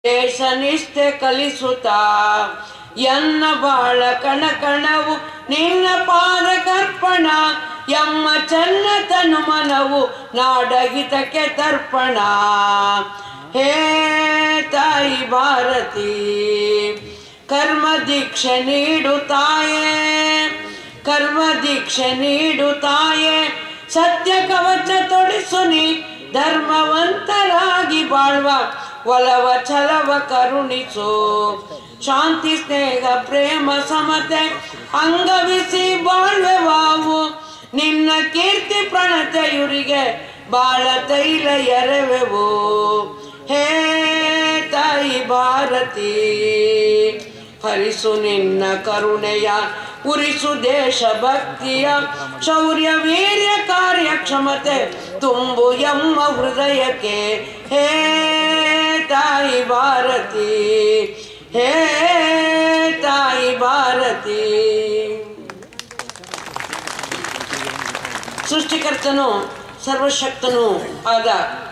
ದೇಶ ನಿಷ್ಠೆ ಕಲಿಸುತ್ತಾ ಎನ್ನ ಬಾಳ ಕಣ ಕಣವು ನಿನ್ನ ಪಾದ ಕರ್ಪಣ ಎಮ್ಮ ಚನ್ನ ತನು ಮನವು ನಾಡಗಿತಕ್ಕೆ ತರ್ಪಣ ಹೇ ತಾಯಿ ಭಾರತಿ ಕರ್ಮ ದೀಕ್ಷೆ ನೀಡು ತಾಯೇ ಕರ್ಮ ದೀಕ್ಷೆ ನೀಡು ತಾಯೇ ಸತ್ಯ ಕವಚ ತೊಡಿಸು ನೀ ಧರ್ಮವಂತರಾಗಿ ಬಾಳ್ವ ಒಲವ ಛಲವ ಕರುಣಿಸು ಶಾಂತಿ ಸ್ನೇಹ ಪ್ರೇಮ ಸಮತೆ ಅಂಗವಿಸಿ ಬಾಳ್ವೆವಾವು ನಿನ್ನ ಕೀರ್ತಿ ಪ್ರಣತೆಯುರಿಗೆ ಬಾಳ ತೈಲ ಎರವೆವು ಹೇ ತಾಯಿ ಭಾರತಿ ಹರಿಸು ನಿನ್ನ ಕರುಣೆಯ ಉರಿಸು ದೇಶ ಭಕ್ತಿಯ ಶೌರ್ಯ ವೀರ್ಯ ಕಾರ್ಯಕ್ಷಮತೆ ತುಂಬು ಎಮ್ಮ ಹೃದಯಕ್ಕೆ ಹೇ ತಾಯಿ ಭಾರತಿ ಹೇ ತಾಯಿ ಭಾರತಿ ಸೃಷ್ಟಿಕರ್ತನು ಸರ್ವಶಕ್ತನೂ ಆದ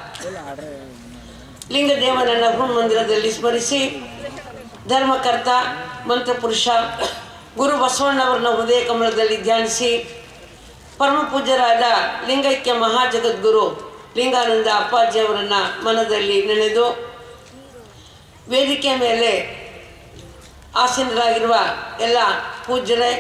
ಲಿಂಗದೇವನನ್ನ ಮಂದಿರದಲ್ಲಿ ಸ್ಮರಿಸಿ ಧರ್ಮಕರ್ತ ಮಂತ್ರಪುರುಷ ಗುರು ಬಸವಣ್ಣವರನ್ನ ಹೃದಯ ಕಮಲದಲ್ಲಿ ಧ್ಯಾನಿಸಿ ಪರಮ ಪೂಜ್ಯರಾದ ಲಿಂಗೈಕ್ಯ ಮಹಾಜಗದ್ಗುರು ಲಿಂಗಾನಂದ ಅಪ್ಪಾಜಿಯವರನ್ನ ಮನದಲ್ಲಿ ನೆನೆದು ವೇದಿಕೆ ಮೇಲೆ ಆಸೀನರಾಗಿರುವ ಎಲ್ಲ ಪೂಜ್ಯರೇ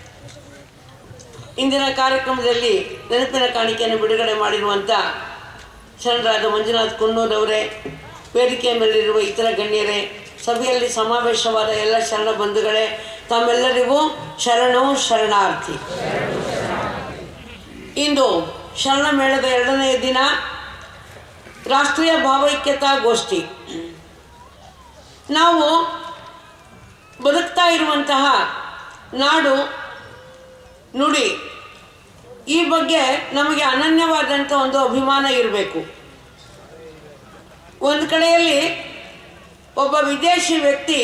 ಇಂದಿನ ಕಾರ್ಯಕ್ರಮದಲ್ಲಿ ನೆನಪಿನ ಕಾಣಿಕೆಯನ್ನು ಬಿಡುಗಡೆ ಮಾಡಿರುವಂಥ ಶರಣರಾದ ಮಂಜುನಾಥ್ ಕುನ್ನೂರವರೇ ವೇದಿಕೆಯ ಮೇಲಿರುವ ಇತರ ಗಣ್ಯರೇ ಸಭೆಯಲ್ಲಿ ಸಮಾವೇಶವಾದ ಎಲ್ಲ ಶರಣ ಬಂಧುಗಳೇ ತಮ್ಮೆಲ್ಲರಿಗೂ ಶರಣು ಶರಣಾರ್ಥಿ ಇಂದು ಶರಣ ಮೇಳದ ಎರಡನೆಯ ದಿನ ರಾಷ್ಟ್ರೀಯ ಭಾವೈಕ್ಯತಾ ಗೋಷ್ಠಿ ನಾವು ಬದುಕ್ತಾ ಇರುವಂತಹ ನಾಡು ನುಡಿ ಈ ಬಗ್ಗೆ ನಮಗೆ ಅನನ್ಯವಾದಂಥ ಒಂದು ಅಭಿಮಾನ ಇರಬೇಕು ಒಂದು ಕಡೆಯಲ್ಲಿ ಒಬ್ಬ ವಿದೇಶಿ ವ್ಯಕ್ತಿ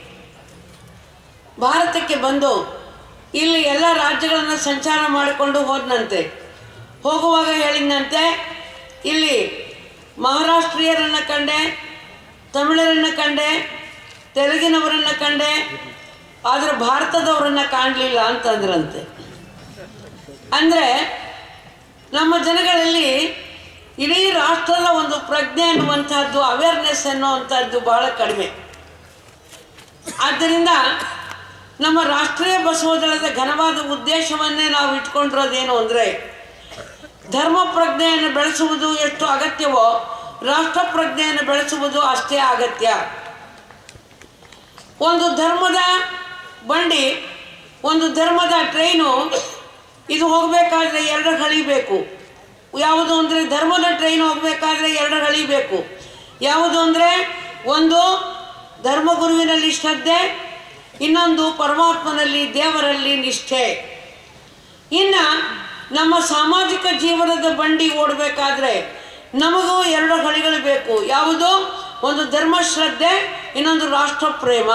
ಭಾರತಕ್ಕೆ ಬಂದು ಇಲ್ಲಿ ಎಲ್ಲ ರಾಜ್ಯಗಳನ್ನು ಸಂಚಾರ ಮಾಡಿಕೊಂಡು ಹೋದನಂತೆ ಹೋಗುವಾಗ ಹೇಳಿದಂತೆ ಇಲ್ಲಿ ಮಹಾರಾಷ್ಟ್ರೀಯರನ್ನು ಕಂಡೆ ತಮಿಳರನ್ನು ಕಂಡೆ ತೆಲುಗಿನವರನ್ನು ಕಂಡೆ ಆದರೆ ಭಾರತದವರನ್ನು ಕಾಣಲಿಲ್ಲ ಅಂತಂದ್ರಂತೆ ಅಂದರೆ ನಮ್ಮ ಜನಗಳಲ್ಲಿ ಇಡೀ ರಾಷ್ಟ್ರದ ಒಂದು ಪ್ರಜ್ಞೆ ಅನ್ನುವಂಥದ್ದು ಅವೇರ್ನೆಸ್ ಅನ್ನುವಂಥದ್ದು ಬಹಳ ಕಡಿಮೆ ಆದ್ದರಿಂದ ನಮ್ಮ ರಾಷ್ಟ್ರೀಯ ಬಸವದಳದ ಘನವಾದ ಉದ್ದೇಶವನ್ನೇ ನಾವು ಇಟ್ಕೊಂಡಿರೋದೇನು ಅಂದರೆ ಧರ್ಮ ಪ್ರಜ್ಞೆಯನ್ನು ಬೆಳೆಸುವುದು ಎಷ್ಟು ಅಗತ್ಯವೋ ರಾಷ್ಟ್ರ ಪ್ರಜ್ಞೆಯನ್ನು ಬೆಳೆಸುವುದು ಅಷ್ಟೇ ಅಗತ್ಯ ಒಂದು ಧರ್ಮದ ಬಂಡಿ ಒಂದು ಧರ್ಮದ ಟ್ರೈನು ಇದು ಹೋಗಬೇಕಾದ್ರೆ ಎರಡು ಹಳಿಬೇಕು ಯಾವುದು ಅಂದರೆ ಧರ್ಮದ ಟ್ರೈನ್ ಹೋಗಬೇಕಾದ್ರೆ ಎರಡು ಹಳಿಬೇಕು ಯಾವುದು ಅಂದರೆ ಒಂದು ಧರ್ಮಗುರುವಿನಲ್ಲಿ ಶ್ರದ್ಧೆ ಇನ್ನೊಂದು ಪರಮಾತ್ಮನಲ್ಲಿ ದೇವರಲ್ಲಿ ನಿಷ್ಠೆ ಇನ್ನು ನಮ್ಮ ಸಾಮಾಜಿಕ ಜೀವನದ ಬಂಡಿ ಓಡಬೇಕಾದ್ರೆ ನಮಗೂ ಎರಡು ಹಳಿಗಳು ಬೇಕು ಯಾವುದು ಒಂದು ಧರ್ಮಶ್ರದ್ಧೆ ಇನ್ನೊಂದು ರಾಷ್ಟ್ರ ಪ್ರೇಮ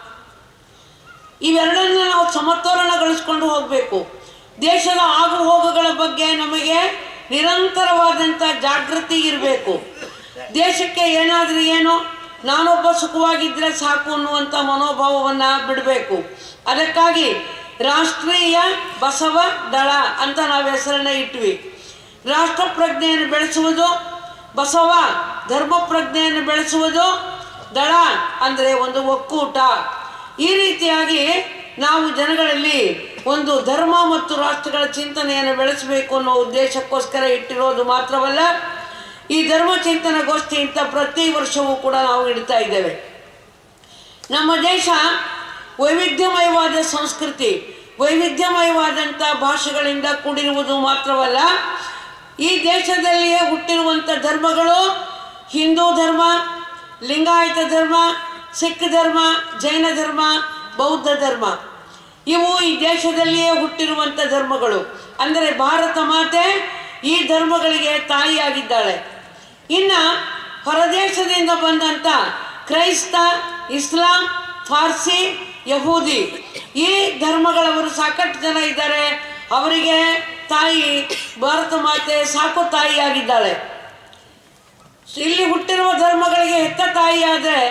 ಇವೆರಡನ್ನ ನಾವು ಸಮತೋಲನಗೊಳಿಸ್ಕೊಂಡು ಹೋಗಬೇಕು ದೇಶದ ಆಗು ಹೋಗುಗಳ ಬಗ್ಗೆ ನಮಗೆ ನಿರಂತರವಾದಂಥ ಜಾಗೃತಿ ಇರಬೇಕು ದೇಶಕ್ಕೆ ಏನಾದರೂ ಏನೋ ನಾನೊಬ್ಬ ಸುಖವಾಗಿದ್ದರೆ ಸಾಕು ಅನ್ನುವಂಥ ಮನೋಭಾವವನ್ನು ಬಿಡಬೇಕು ಅದಕ್ಕಾಗಿ ರಾಷ್ಟ್ರೀಯ ಬಸವ ದಳ ಅಂತ ನಾವು ಹೆಸರನ್ನು ಇಟ್ವಿ ರಾಷ್ಟ್ರ ಪ್ರಜ್ಞೆಯನ್ನು ಬೆಳೆಸುವುದು ಬಸವ ಧರ್ಮ ಪ್ರಜ್ಞೆಯನ್ನು ಬೆಳೆಸುವುದು ದಳ ಅಂದರೆ ಒಂದು ಒಕ್ಕೂಟ ಈ ರೀತಿಯಾಗಿ ನಾವು ಜನಗಳಲ್ಲಿ ಒಂದು ಧರ್ಮ ಮತ್ತು ರಾಷ್ಟ್ರಗಳ ಚಿಂತನೆಯನ್ನು ಬೆಳೆಸಬೇಕು ಅನ್ನೋ ಉದ್ದೇಶಕ್ಕೋಸ್ಕರ ಇಟ್ಟಿರೋದು ಮಾತ್ರವಲ್ಲ ಈ ಧರ್ಮ ಚಿಂತನ ಗೋಷ್ಠಿ ಅಂತ ಪ್ರತಿ ವರ್ಷವೂ ಕೂಡ ನಾವು ಇಡ್ತಾ ಇದ್ದೇವೆ ನಮ್ಮ ದೇಶ ವೈವಿಧ್ಯಮಯವಾದ ಸಂಸ್ಕೃತಿ ವೈವಿಧ್ಯಮಯವಾದಂಥ ಭಾಷೆಗಳಿಂದ ಕೂಡಿರುವುದು ಮಾತ್ರವಲ್ಲ ಈ ದೇಶದಲ್ಲಿಯೇ ಹುಟ್ಟಿರುವಂಥ ಧರ್ಮಗಳು ಹಿಂದೂ ಧರ್ಮ ಲಿಂಗಾಯತ ಧರ್ಮ ಸಿಖ್ ಧರ್ಮ ಜೈನ ಧರ್ಮ ಬೌದ್ಧ ಧರ್ಮ ಇವು ಈ ದೇಶದಲ್ಲಿಯೇ ಹುಟ್ಟಿರುವಂಥ ಧರ್ಮಗಳು ಅಂದರೆ ಭಾರತ ಮಾತೆ ಈ ಧರ್ಮಗಳಿಗೆ ತಾಯಿಯಾಗಿದ್ದಾಳೆ ಇನ್ನು ಹೊರದೇಶದಿಂದ ಬಂದಂಥ ಕ್ರೈಸ್ತ ಇಸ್ಲಾಂ ಫಾರ್ಸಿ ಯಹೂದಿ ಈ ಧರ್ಮಗಳವರು ಸಾಕಷ್ಟು ಜನ ಇದ್ದಾರೆ ಅವರಿಗೆ ತಾಯಿ ಭಾರತ ಮಾತೆ ಸಾಕು ತಾಯಿಯಾಗಿದ್ದಾಳೆ ಇಲ್ಲಿ ಹುಟ್ಟಿರುವ ಧರ್ಮಗಳಿಗೆ ಹೆತ್ತ ತಾಯಿಯಾದರೆ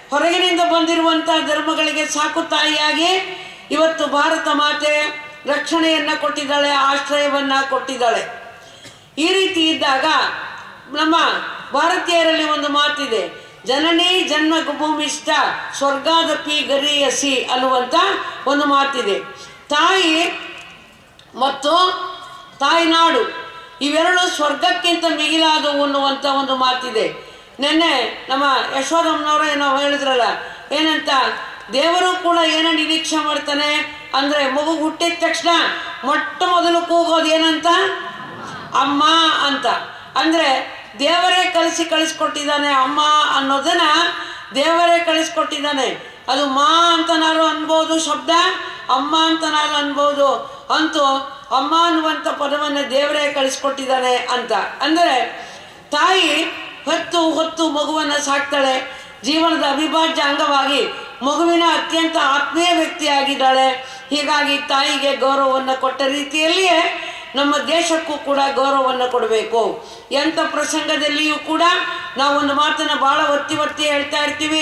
ಹೊರಗಿನಿಂದ ಬಂದಿರುವಂಥ ಧರ್ಮಗಳಿಗೆ ಸಾಕು ತಾಯಿಯಾಗಿ ಇವತ್ತು ಭಾರತ ಮಾತೆ ರಕ್ಷಣೆಯನ್ನು ಕೊಟ್ಟಿದ್ದಾಳೆ ಆಶ್ರಯವನ್ನು ಕೊಟ್ಟಿದ್ದಾಳೆ ಈ ರೀತಿ ಇದ್ದಾಗ ನಮ್ಮ ಭಾರತೀಯರಲ್ಲಿ ಒಂದು ಮಾತಿದೆ ಜನನೇ ಜನ್ಮ ಭೂಮಿಷ್ಠ ಸ್ವರ್ಗಾದಪಿ ಗರಿಯಸಿ ಅನ್ನುವಂಥ ಒಂದು ಮಾತಿದೆ ತಾಯಿ ಮತ್ತು ತಾಯ್ನಾಡು ಇವೆರಡು ಸ್ವರ್ಗಕ್ಕಿಂತ ಮಿಗಿಲಾದವು ಅನ್ನುವಂಥ ಒಂದು ಮಾತಿದೆ ನಿನ್ನೆ ನಮ್ಮ ಯಶೋದಮ್ಮನವರು ಏನೋ ಹೇಳಿದ್ರಲ್ಲ ಏನಂತ ದೇವರು ಕೂಡ ಏನೋ ನಿರೀಕ್ಷೆ ಮಾಡ್ತಾನೆ ಅಂದರೆ ಮಗು ಹುಟ್ಟಿದ ತಕ್ಷಣ ಮೊಟ್ಟ ಮೊದಲು ಕೂಗೋದು ಏನಂತ ಅಮ್ಮ ಅಂತ ಅಂದರೆ ದೇವರೇ ಕಲಿಸಿ ಕಳಿಸ್ಕೊಟ್ಟಿದ್ದಾನೆ ಅಮ್ಮ ಅನ್ನೋದನ್ನ ದೇವರೇ ಕಳಿಸ್ಕೊಟ್ಟಿದ್ದಾನೆ ಅದು ಮಾ ಅಂತನಾರು ಅನ್ಬೋದು ಶಬ್ದ ಅಮ್ಮ ಅಂತನಾರು ಅನ್ಬೋದು ಅಂತೂ ಅಮ್ಮ ಅನ್ನುವಂಥ ಪದವನ್ನು ದೇವರೇ ಕಳಿಸ್ಕೊಟ್ಟಿದ್ದಾನೆ ಅಂತ ಅಂದರೆ ತಾಯಿ ಹೊತ್ತು ಹೊತ್ತು ಮಗುವನ್ನು ಸಾಕ್ತಾಳೆ ಜೀವನದ ಅವಿಭಾಜ್ಯ ಅಂಗವಾಗಿ ಮಗುವಿನ ಅತ್ಯಂತ ಆತ್ಮೀಯ ವ್ಯಕ್ತಿಯಾಗಿದ್ದಾಳೆ ಹೀಗಾಗಿ ತಾಯಿಗೆ ಗೌರವವನ್ನು ಕೊಟ್ಟ ರೀತಿಯಲ್ಲಿಯೇ ನಮ್ಮ ದೇಶಕ್ಕೂ ಕೂಡ ಗೌರವವನ್ನು ಕೊಡಬೇಕು ಎಂಥ ಪ್ರಸಂಗದಲ್ಲಿಯೂ ಕೂಡ ನಾವು ಒಂದು ಮಾತನ್ನು ಭಾಳ ಒತ್ತಿ ಒತ್ತಿ ಹೇಳ್ತಾ ಇರ್ತೀವಿ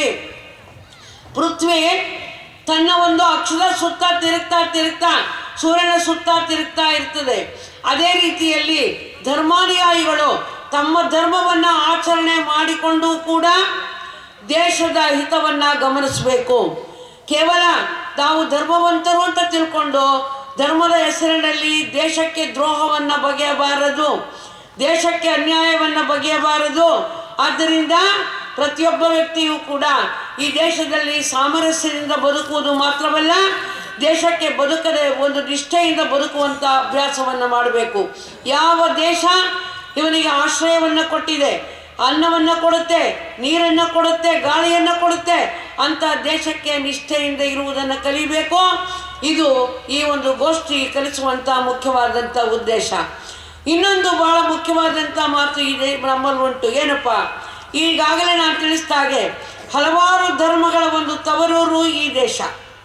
ಪೃಥ್ವಿ ತನ್ನ ಒಂದು ಅಕ್ಷದ ಸುತ್ತ ತಿರುಗ್ತಾ ತಿರುಗ್ತಾ ಸೂರ್ಯನ ಸುತ್ತ ತಿರುಗ್ತಾ ಇರ್ತದೆ ಅದೇ ರೀತಿಯಲ್ಲಿ ಧರ್ಮಾನುಯಾಯಿಗಳು ತಮ್ಮ ಧರ್ಮವನ್ನು ಆಚರಣೆ ಮಾಡಿಕೊಂಡು ಕೂಡ ದೇಶದ ಹಿತವನ್ನು ಗಮನಿಸಬೇಕು ಕೇವಲ ತಾವು ಧರ್ಮವಂತರು ಅಂತ ತಿಳ್ಕೊಂಡು ಧರ್ಮದ ಹೆಸರಿನಲ್ಲಿ ದೇಶಕ್ಕೆ ದ್ರೋಹವನ್ನು ಬಗೆಯಬಾರದು ದೇಶಕ್ಕೆ ಅನ್ಯಾಯವನ್ನು ಬಗೆಯಬಾರದು ಆದ್ದರಿಂದ ಪ್ರತಿಯೊಬ್ಬ ವ್ಯಕ್ತಿಯೂ ಕೂಡ ಈ ದೇಶದಲ್ಲಿ ಸಾಮರಸ್ಯದಿಂದ ಬದುಕುವುದು ಮಾತ್ರವಲ್ಲ ದೇಶಕ್ಕೆ ಬದುಕದೆ ಒಂದು ನಿಷ್ಠೆಯಿಂದ ಬದುಕುವಂಥ ಅಭ್ಯಾಸವನ್ನು ಮಾಡಬೇಕು ಯಾವ ದೇಶ ಇವನಿಗೆ ಆಶ್ರಯವನ್ನು ಕೊಟ್ಟಿದೆ ಅನ್ನವನ್ನು ಕೊಡುತ್ತೆ ನೀರನ್ನು ಕೊಡುತ್ತೆ ಗಾಳಿಯನ್ನು ಕೊಡುತ್ತೆ ಅಂತ ದೇಶಕ್ಕೆ ನಿಷ್ಠೆಯಿಂದ ಇರುವುದನ್ನು ಕಲಿಬೇಕು ಇದು ಈ ಒಂದು ಗೋಷ್ಠಿ ಕಲಿಸುವಂಥ ಮುಖ್ಯವಾದಂಥ ಉದ್ದೇಶ ಇನ್ನೊಂದು ಬಹಳ ಮುಖ್ಯವಾದಂಥ ಮಾತು ಇದೆ ನಮ್ಮಲ್ಲಿ ಉಂಟು ಏನಪ್ಪ ಈಗಾಗಲೇ ನಾನು ತಿಳಿಸಿದ ಹಾಗೆ ಹಲವಾರು ಧರ್ಮಗಳ ಒಂದು ತವರೂರು ಈ ದೇಶ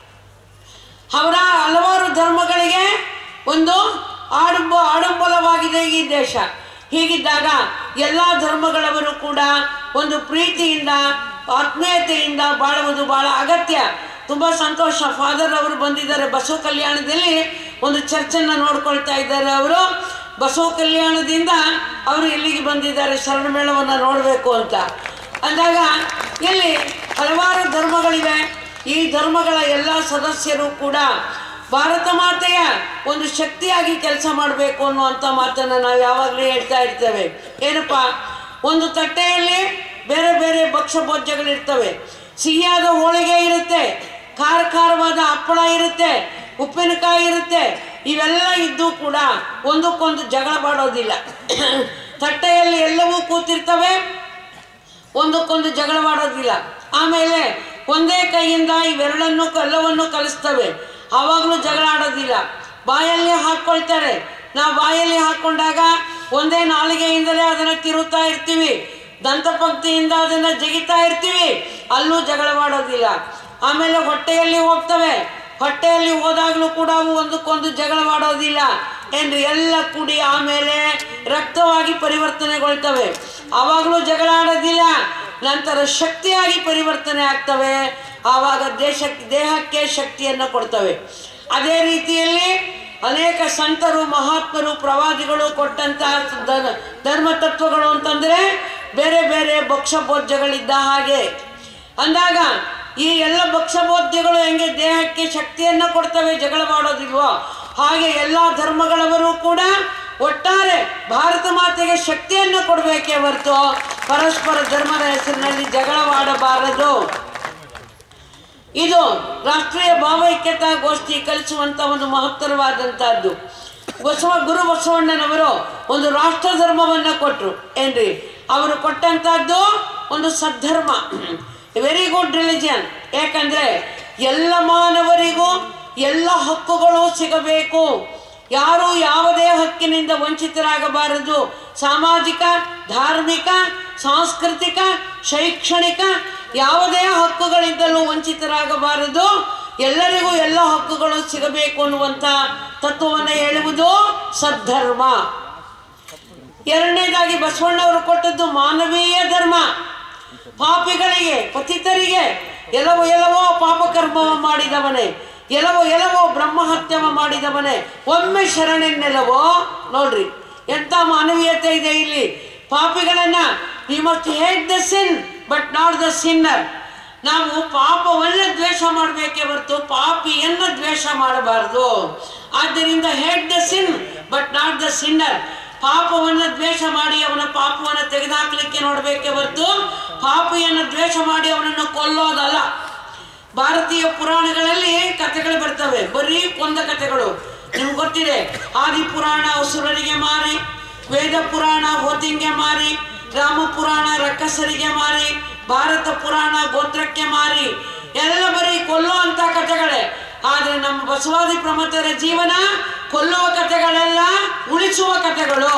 ಅವರ ಹಲವಾರು ಧರ್ಮಗಳಿಗೆ ಒಂದು ಆಡಂಬ ಆಡಂಬಲವಾಗಿದೆ ಈ ದೇಶ ಹೀಗಿದ್ದಾಗ ಎಲ್ಲ ಧರ್ಮಗಳವರು ಕೂಡ ಒಂದು ಪ್ರೀತಿಯಿಂದ ಆತ್ಮೀಯತೆಯಿಂದ ಬಾಳುವುದು ಬಹಳ ಅಗತ್ಯ ತುಂಬ ಸಂತೋಷ ಫಾದರ್ ಅವರು ಬಂದಿದ್ದಾರೆ ಬಸವ ಕಲ್ಯಾಣದಲ್ಲಿ ಒಂದು ಚರ್ಚನ್ನು ನೋಡ್ಕೊಳ್ತಾ ಇದ್ದಾರೆ ಅವರು ಬಸವ ಕಲ್ಯಾಣದಿಂದ ಅವರು ಇಲ್ಲಿಗೆ ಬಂದಿದ್ದಾರೆ ಶರಣ ಮೇಳವನ್ನು ನೋಡಬೇಕು ಅಂತ ಅಂದಾಗ ಇಲ್ಲಿ ಹಲವಾರು ಧರ್ಮಗಳಿವೆ ಈ ಧರ್ಮಗಳ ಎಲ್ಲ ಸದಸ್ಯರು ಕೂಡ ಭಾರತ ಮಾತೆಯ ಒಂದು ಶಕ್ತಿಯಾಗಿ ಕೆಲಸ ಮಾಡಬೇಕು ಅನ್ನುವಂಥ ಮಾತನ್ನು ನಾವು ಯಾವಾಗಲೂ ಹೇಳ್ತಾ ಇರ್ತೇವೆ ಏನಪ್ಪ ಒಂದು ತಟ್ಟೆಯಲ್ಲಿ ಬೇರೆ ಬೇರೆ ಭಕ್ಷ್ಯ ಭೋಜ್ಯಗಳಿರ್ತವೆ ಸಿಹಿಯಾದ ಹೋಳಿಗೆ ಇರುತ್ತೆ ಖಾರ ಖಾರವಾದ ಹಪ್ಪಳ ಇರುತ್ತೆ ಉಪ್ಪಿನಕಾಯಿ ಇರುತ್ತೆ ಇವೆಲ್ಲ ಇದ್ದು ಕೂಡ ಒಂದಕ್ಕೊಂದು ಜಗಳ ಬಾಡೋದಿಲ್ಲ ತಟ್ಟೆಯಲ್ಲಿ ಎಲ್ಲವೂ ಕೂತಿರ್ತವೆ ಒಂದಕ್ಕೊಂದು ಜಗಳವಾಡೋದಿಲ್ಲ ಆಮೇಲೆ ಒಂದೇ ಕೈಯಿಂದ ಇವೆರಡನ್ನು ಎಲ್ಲವನ್ನು ಕಲಿಸ್ತವೆ ಆವಾಗಲೂ ಜಗಳ ಆಡೋದಿಲ್ಲ ಬಾಯಲ್ಲಿ ಹಾಕ್ಕೊಳ್ತಾರೆ ನಾವು ಬಾಯಲ್ಲಿ ಹಾಕ್ಕೊಂಡಾಗ ಒಂದೇ ನಾಲಿಗೆಯಿಂದಲೇ ಅದನ್ನು ತಿರುತ್ತಾ ಇರ್ತೀವಿ ದಂತಪಂಕ್ತಿಯಿಂದ ಅದನ್ನು ಜಗಿತಾ ಇರ್ತೀವಿ ಅಲ್ಲೂ ಜಗಳವಾಡೋದಿಲ್ಲ ಆಮೇಲೆ ಹೊಟ್ಟೆಯಲ್ಲಿ ಹೋಗ್ತವೆ ಹೊಟ್ಟೆಯಲ್ಲಿ ಹೋದಾಗಲೂ ಕೂಡ ಅವು ಒಂದಕ್ಕೊಂದು ಜಗಳವಾಡೋದಿಲ್ಲ ಎಂದು ಎಲ್ಲ ಕೂಡಿ ಆಮೇಲೆ ರಕ್ತವಾಗಿ ಪರಿವರ್ತನೆಗೊಳ್ತವೆ ಆವಾಗಲೂ ಜಗಳ ಆಡೋದಿಲ್ಲ ನಂತರ ಶಕ್ತಿಯಾಗಿ ಪರಿವರ್ತನೆ ಆಗ್ತವೆ ಆವಾಗ ದೇಶಕ್ಕೆ ದೇಹಕ್ಕೆ ಶಕ್ತಿಯನ್ನು ಕೊಡ್ತವೆ ಅದೇ ರೀತಿಯಲ್ಲಿ ಅನೇಕ ಸಂತರು ಮಹಾತ್ಮರು ಪ್ರವಾದಿಗಳು ಕೊಟ್ಟಂತಹ ಧರ್- ಧರ್ಮ ತತ್ವಗಳು ಅಂತಂದರೆ ಬೇರೆ ಬೇರೆ ಭಕ್ಷ್ಯಭೋಜ್ಯಗಳಿದ್ದ ಹಾಗೆ ಅಂದಾಗ ಈ ಎಲ್ಲ ಭಕ್ಷ್ಯಭೋಜ್ಯಗಳು ಹೆಂಗೆ ದೇಹಕ್ಕೆ ಶಕ್ತಿಯನ್ನು ಕೊಡ್ತವೆ ಜಗಳ ಮಾಡೋದಿಲ್ವೋ ಹಾಗೆ ಎಲ್ಲ ಧರ್ಮಗಳವರು ಕೂಡ ಒಟ್ಟಾರೆ ಭಾರತ ಮಾತೆಗೆ ಶಕ್ತಿಯನ್ನು ಕೊಡಬೇಕೇ ಹೊರತು ಪರಸ್ಪರ ಧರ್ಮದ ಹೆಸರಿನಲ್ಲಿ ಜಗಳವಾಡಬಾರದು ಇದು ರಾಷ್ಟ್ರೀಯ ಭಾವೈಕ್ಯತಾ ಗೋಷ್ಠಿ ಕಲಿಸುವಂಥ ಒಂದು ಮಹತ್ತರವಾದಂಥದ್ದು ಬಸವ ಗುರು ಬಸವಣ್ಣನವರು ಒಂದು ರಾಷ್ಟ್ರ ಧರ್ಮವನ್ನು ಕೊಟ್ಟರು ಏನ್ರಿ ಅವರು ಕೊಟ್ಟಂಥದ್ದು ಒಂದು ಸದ್ಧರ್ಮ ವೆರಿ ಗುಡ್ ರಿಲಿಜನ್ ಯಾಕಂದರೆ ಎಲ್ಲ ಮಾನವರಿಗೂ ಎಲ್ಲ ಹಕ್ಕುಗಳು ಸಿಗಬೇಕು ಯಾರು ಯಾವುದೇ ಹಕ್ಕಿನಿಂದ ವಂಚಿತರಾಗಬಾರದು ಸಾಮಾಜಿಕ ಧಾರ್ಮಿಕ ಸಾಂಸ್ಕೃತಿಕ ಶೈಕ್ಷಣಿಕ ಯಾವುದೇ ಹಕ್ಕುಗಳಿಂದಲೂ ವಂಚಿತರಾಗಬಾರದು ಎಲ್ಲರಿಗೂ ಎಲ್ಲ ಹಕ್ಕುಗಳು ಸಿಗಬೇಕು ಅನ್ನುವಂಥ ತತ್ವವನ್ನು ಹೇಳುವುದು ಸದ್ಧರ್ಮ ಎರಡನೇದಾಗಿ ಬಸವಣ್ಣವರು ಕೊಟ್ಟದ್ದು ಮಾನವೀಯ ಧರ್ಮ ಪಾಪಿಗಳಿಗೆ ಪತಿತರಿಗೆ ಎಲ್ಲವೋ ಎಲ್ಲವೋ ಪಾಪಕರ್ಮವ ಮಾಡಿದವನೇ ಎಲ್ಲವೋ ಎಲ್ಲವೋ ಬ್ರಹ್ಮಹತ್ಯವ ಮಾಡಿದವನೇ ಒಮ್ಮೆ ಶರಣೆನ್ನೆಲ್ಲವೋ ನೋಡ್ರಿ ಎಂಥ ಮಾನವೀಯತೆ ಇದೆ ಇಲ್ಲಿ ಪಾಪಿಗಳನ್ನ we must hate the sin but not the sinner ನಾವು ಪಾಪವನ್ನ ದ್ವೇಷ ಮಾಡಬೇಕೇ ಹೊರತು ಪಾಪಿಯನ್ನ ದ್ವೇಷ ಮಾಡಬಾರದು ಆದ್ದರಿಂದ hate the sin but not the sinner ಪಾಪವನ್ನ ದ್ವೇಷ ಮಾಡಿ ಅವನ ಪಾಪವನ್ನು ತೆಗೆದುಹಾಕ್ಲಿಕ್ಕೆ ನೋಡಬೇಕೇ ಹೊರತು ಪಾಪಿಯನ್ನು ದ್ವೇಷ ಮಾಡಿ ಅವನನ್ನು ಕೊಲ್ಲೋದಲ್ಲ ಭಾರತೀಯ ಪುರಾಣಗಳಲ್ಲಿ ಕಥೆಗಳು ಬರ್ತವೆ ಬರೀ ಕೊಂದ ಕಥೆಗಳು ನಿಮ್ಗೆ ಗೊತ್ತಿದೆ ಆದಿ ಪುರಾಣ ಅಸುರರಿಗೆ ಮಾರಿ ವೇದ ಪುರಾಣ ಹೋತಿಂಗೆ ಮಾರಿ ರಾಮ ಪುರಾಣ ರಕ್ಕಸರಿಗೆ ಮಾರಿ ಭಾರತ ಪುರಾಣ ಗೋತ್ರಕ್ಕೆ ಮಾರಿ ಎಲ್ಲ ಬರೀ ಕೊಲ್ಲೋ ಅಂತ ಕಥೆಗಳೇ ಆದ್ರೆ ನಮ್ಮ ಬಸವಾದಿ ಪ್ರಮಥರ ಜೀವನ ಕೊಲ್ಲುವ ಕಥೆಗಳೆಲ್ಲ ಉಳಿಸುವ ಕಥೆಗಳು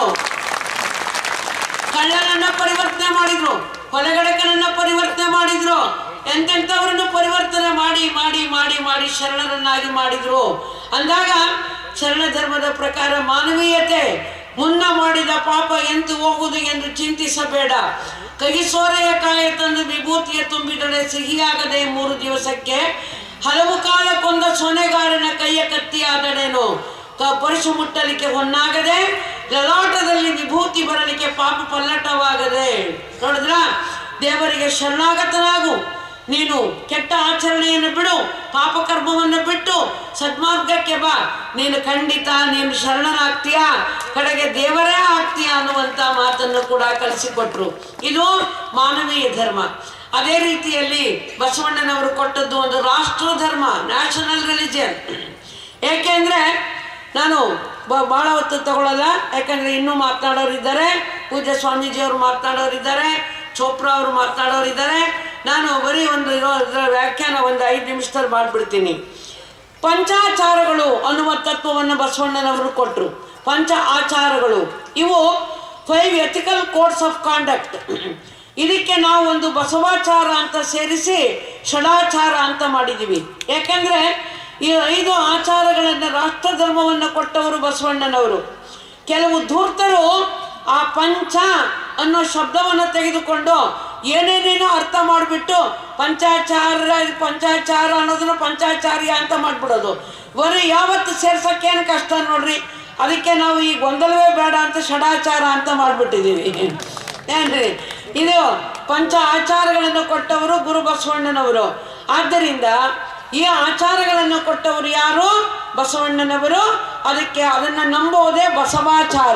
ಕಳ್ಳನನ್ನ ಪರಿವರ್ತನೆ ಮಾಡಿದ್ರು ಕೊಲೆಗಡಕನನ್ನ ಪರಿವರ್ತನೆ ಮಾಡಿದ್ರು ಎಂತೆಂಥವ್ರನ್ನು ಪರಿವರ್ತನೆ ಮಾಡಿ ಮಾಡಿ ಮಾಡಿ ಮಾಡಿ ಶರಣರನ್ನಾಗಿ ಮಾಡಿದ್ರು ಅಂದಾಗ ಶರಣ ಧರ್ಮದ ಪ್ರಕಾರ ಮಾನವೀಯತೆ ಮುನ್ನ ಮಾಡಿದ ಪಾಪ ಎಂತು ಹೋಗುವುದು ಎಂದು ಚಿಂತಿಸಬೇಡ ಕೈಸೋರೆಯ ಕಾಯ ತಂದು ವಿಭೂತಿಯ ತುಂಬಿದೊಡೆ ಸಿಹಿಯಾಗದೆ ಮೂರು ದಿವಸಕ್ಕೆ ಹಲವು ಕಾಲ ಕೊಂದ ಸೊನೆಗಾರನ ಕೈಯ ಕತ್ತಿಯಾದಡೇನು ಕ ಪರಶು ಮುಟ್ಟಲಿಕ್ಕೆ ಹೊನ್ನಾಗದೆ ಲಲಾಟದಲ್ಲಿ ವಿಭೂತಿ ಬರಲಿಕ್ಕೆ ಪಾಪ ಪಲ್ಲಟವಾಗದೆ ನೋಡಿದ್ರ ದೇವರಿಗೆ ಶರಣಾಗತನಾಗು ನೀನು ಕೆಟ್ಟ ಆಚರಣೆಯನ್ನು ಬಿಡು ಪಾಪಕರ್ಮವನ್ನು ಬಿಟ್ಟು ಸದ್ಮಾರ್ಗಕ್ಕೆ ಬಾ ನೀನು ಖಂಡಿತ ನೀನು ಶರಣನಾಗ್ತೀಯಾ ಕಡೆಗೆ ದೇವರೇ ಆಗ್ತೀಯ ಅನ್ನುವಂಥ ಮಾತನ್ನು ಕೂಡ ಕಲಿಸಿಕೊಟ್ರು ಇದು ಮಾನವೀಯ ಧರ್ಮ ಅದೇ ರೀತಿಯಲ್ಲಿ ಬಸವಣ್ಣನವರು ಕೊಟ್ಟದ್ದು ಒಂದು ರಾಷ್ಟ್ರ ಧರ್ಮ ನ್ಯಾಷನಲ್ ರಿಲಿಜಿಯನ್ ಏಕೆಂದ್ರೆ ನಾನು ಬ- ಭಾಳ ಹೊತ್ತು ತಗೊಳ್ಳಲ್ಲ ಯಾಕಂದ್ರೆ ಇನ್ನೂ ಮಾತನಾಡೋರಿದ್ದಾರೆ ಪೂಜ್ಯ ಸ್ವಾಮೀಜಿಯವರು ಮಾತನಾಡೋರಿದ್ದಾರೆ ಚೋಪ್ರಾ ಅವರು ಮಾತನಾಡೋರಿದ್ದಾರೆ ನಾನು ಬರೀ ಒಂದು ಇರೋ ಇದ್ರ ವ್ಯಾಖ್ಯಾನ ಒಂದು ಐದು ನಿಮಿಷದಲ್ಲಿ ಮಾಡಿಬಿಡ್ತೀನಿ ಪಂಚಾಚಾರಗಳು ಅನ್ನುವ ತತ್ವವನ್ನು ಬಸವಣ್ಣನವರು ಕೊಟ್ಟರು ಪಂಚ ಆಚಾರಗಳು ಇವು five ethical codes of conduct ಇದಕ್ಕೆ ನಾವು ಒಂದು ಬಸವಾಚಾರ ಅಂತ ಸೇರಿಸಿ ಷಡಾಚಾರ ಅಂತ ಮಾಡಿದ್ದೀವಿ ಯಾಕಂದ್ರೆ ಈ ಐದು ಆಚಾರಗಳನ್ನು ರಾಷ್ಟ್ರ ಧರ್ಮವನ್ನು ಕೊಟ್ಟವರು ಬಸವಣ್ಣನವರು ಕೆಲವು ಧೂರ್ತರು ಆ ಪಂಚ ಅನ್ನೋ ಶಬ್ದವನ್ನು ತೆಗೆದುಕೊಂಡು ಏನೇನೇನೋ ಅರ್ಥ ಮಾಡಿಬಿಟ್ಟು ಪಂಚಾಚಾರ ಪಂಚಾಚಾರ ಅನ್ನೋದನ್ನ ಪಂಚಾಚಾರ್ಯ ಅಂತ ಮಾಡಿಬಿಡೋದು ಬರೀ ಯಾವತ್ತು ಸೇರ್ಸಕ್ಕೇನು ಕಷ್ಟ ನೋಡ್ರಿ ಅದಕ್ಕೆ ನಾವು ಈ ಗೊಂದಲವೇ ಬೇಡ ಅಂತ ಷಡಾಚಾರ ಅಂತ ಮಾಡಿಬಿಟ್ಟಿದ್ದೀವಿ ಏನ್ರಿ ಇದು ಪಂಚ ಆಚಾರಗಳನ್ನು ಕೊಟ್ಟವರು ಗುರು ಬಸವಣ್ಣನವರು ಆದ್ದರಿಂದ ಈ ಆಚಾರಗಳನ್ನು ಕೊಟ್ಟವರು ಯಾರು ಬಸವಣ್ಣನವರು ಅದಕ್ಕೆ ಅದನ್ನು ನಂಬುವುದೇ ಬಸವಾಚಾರ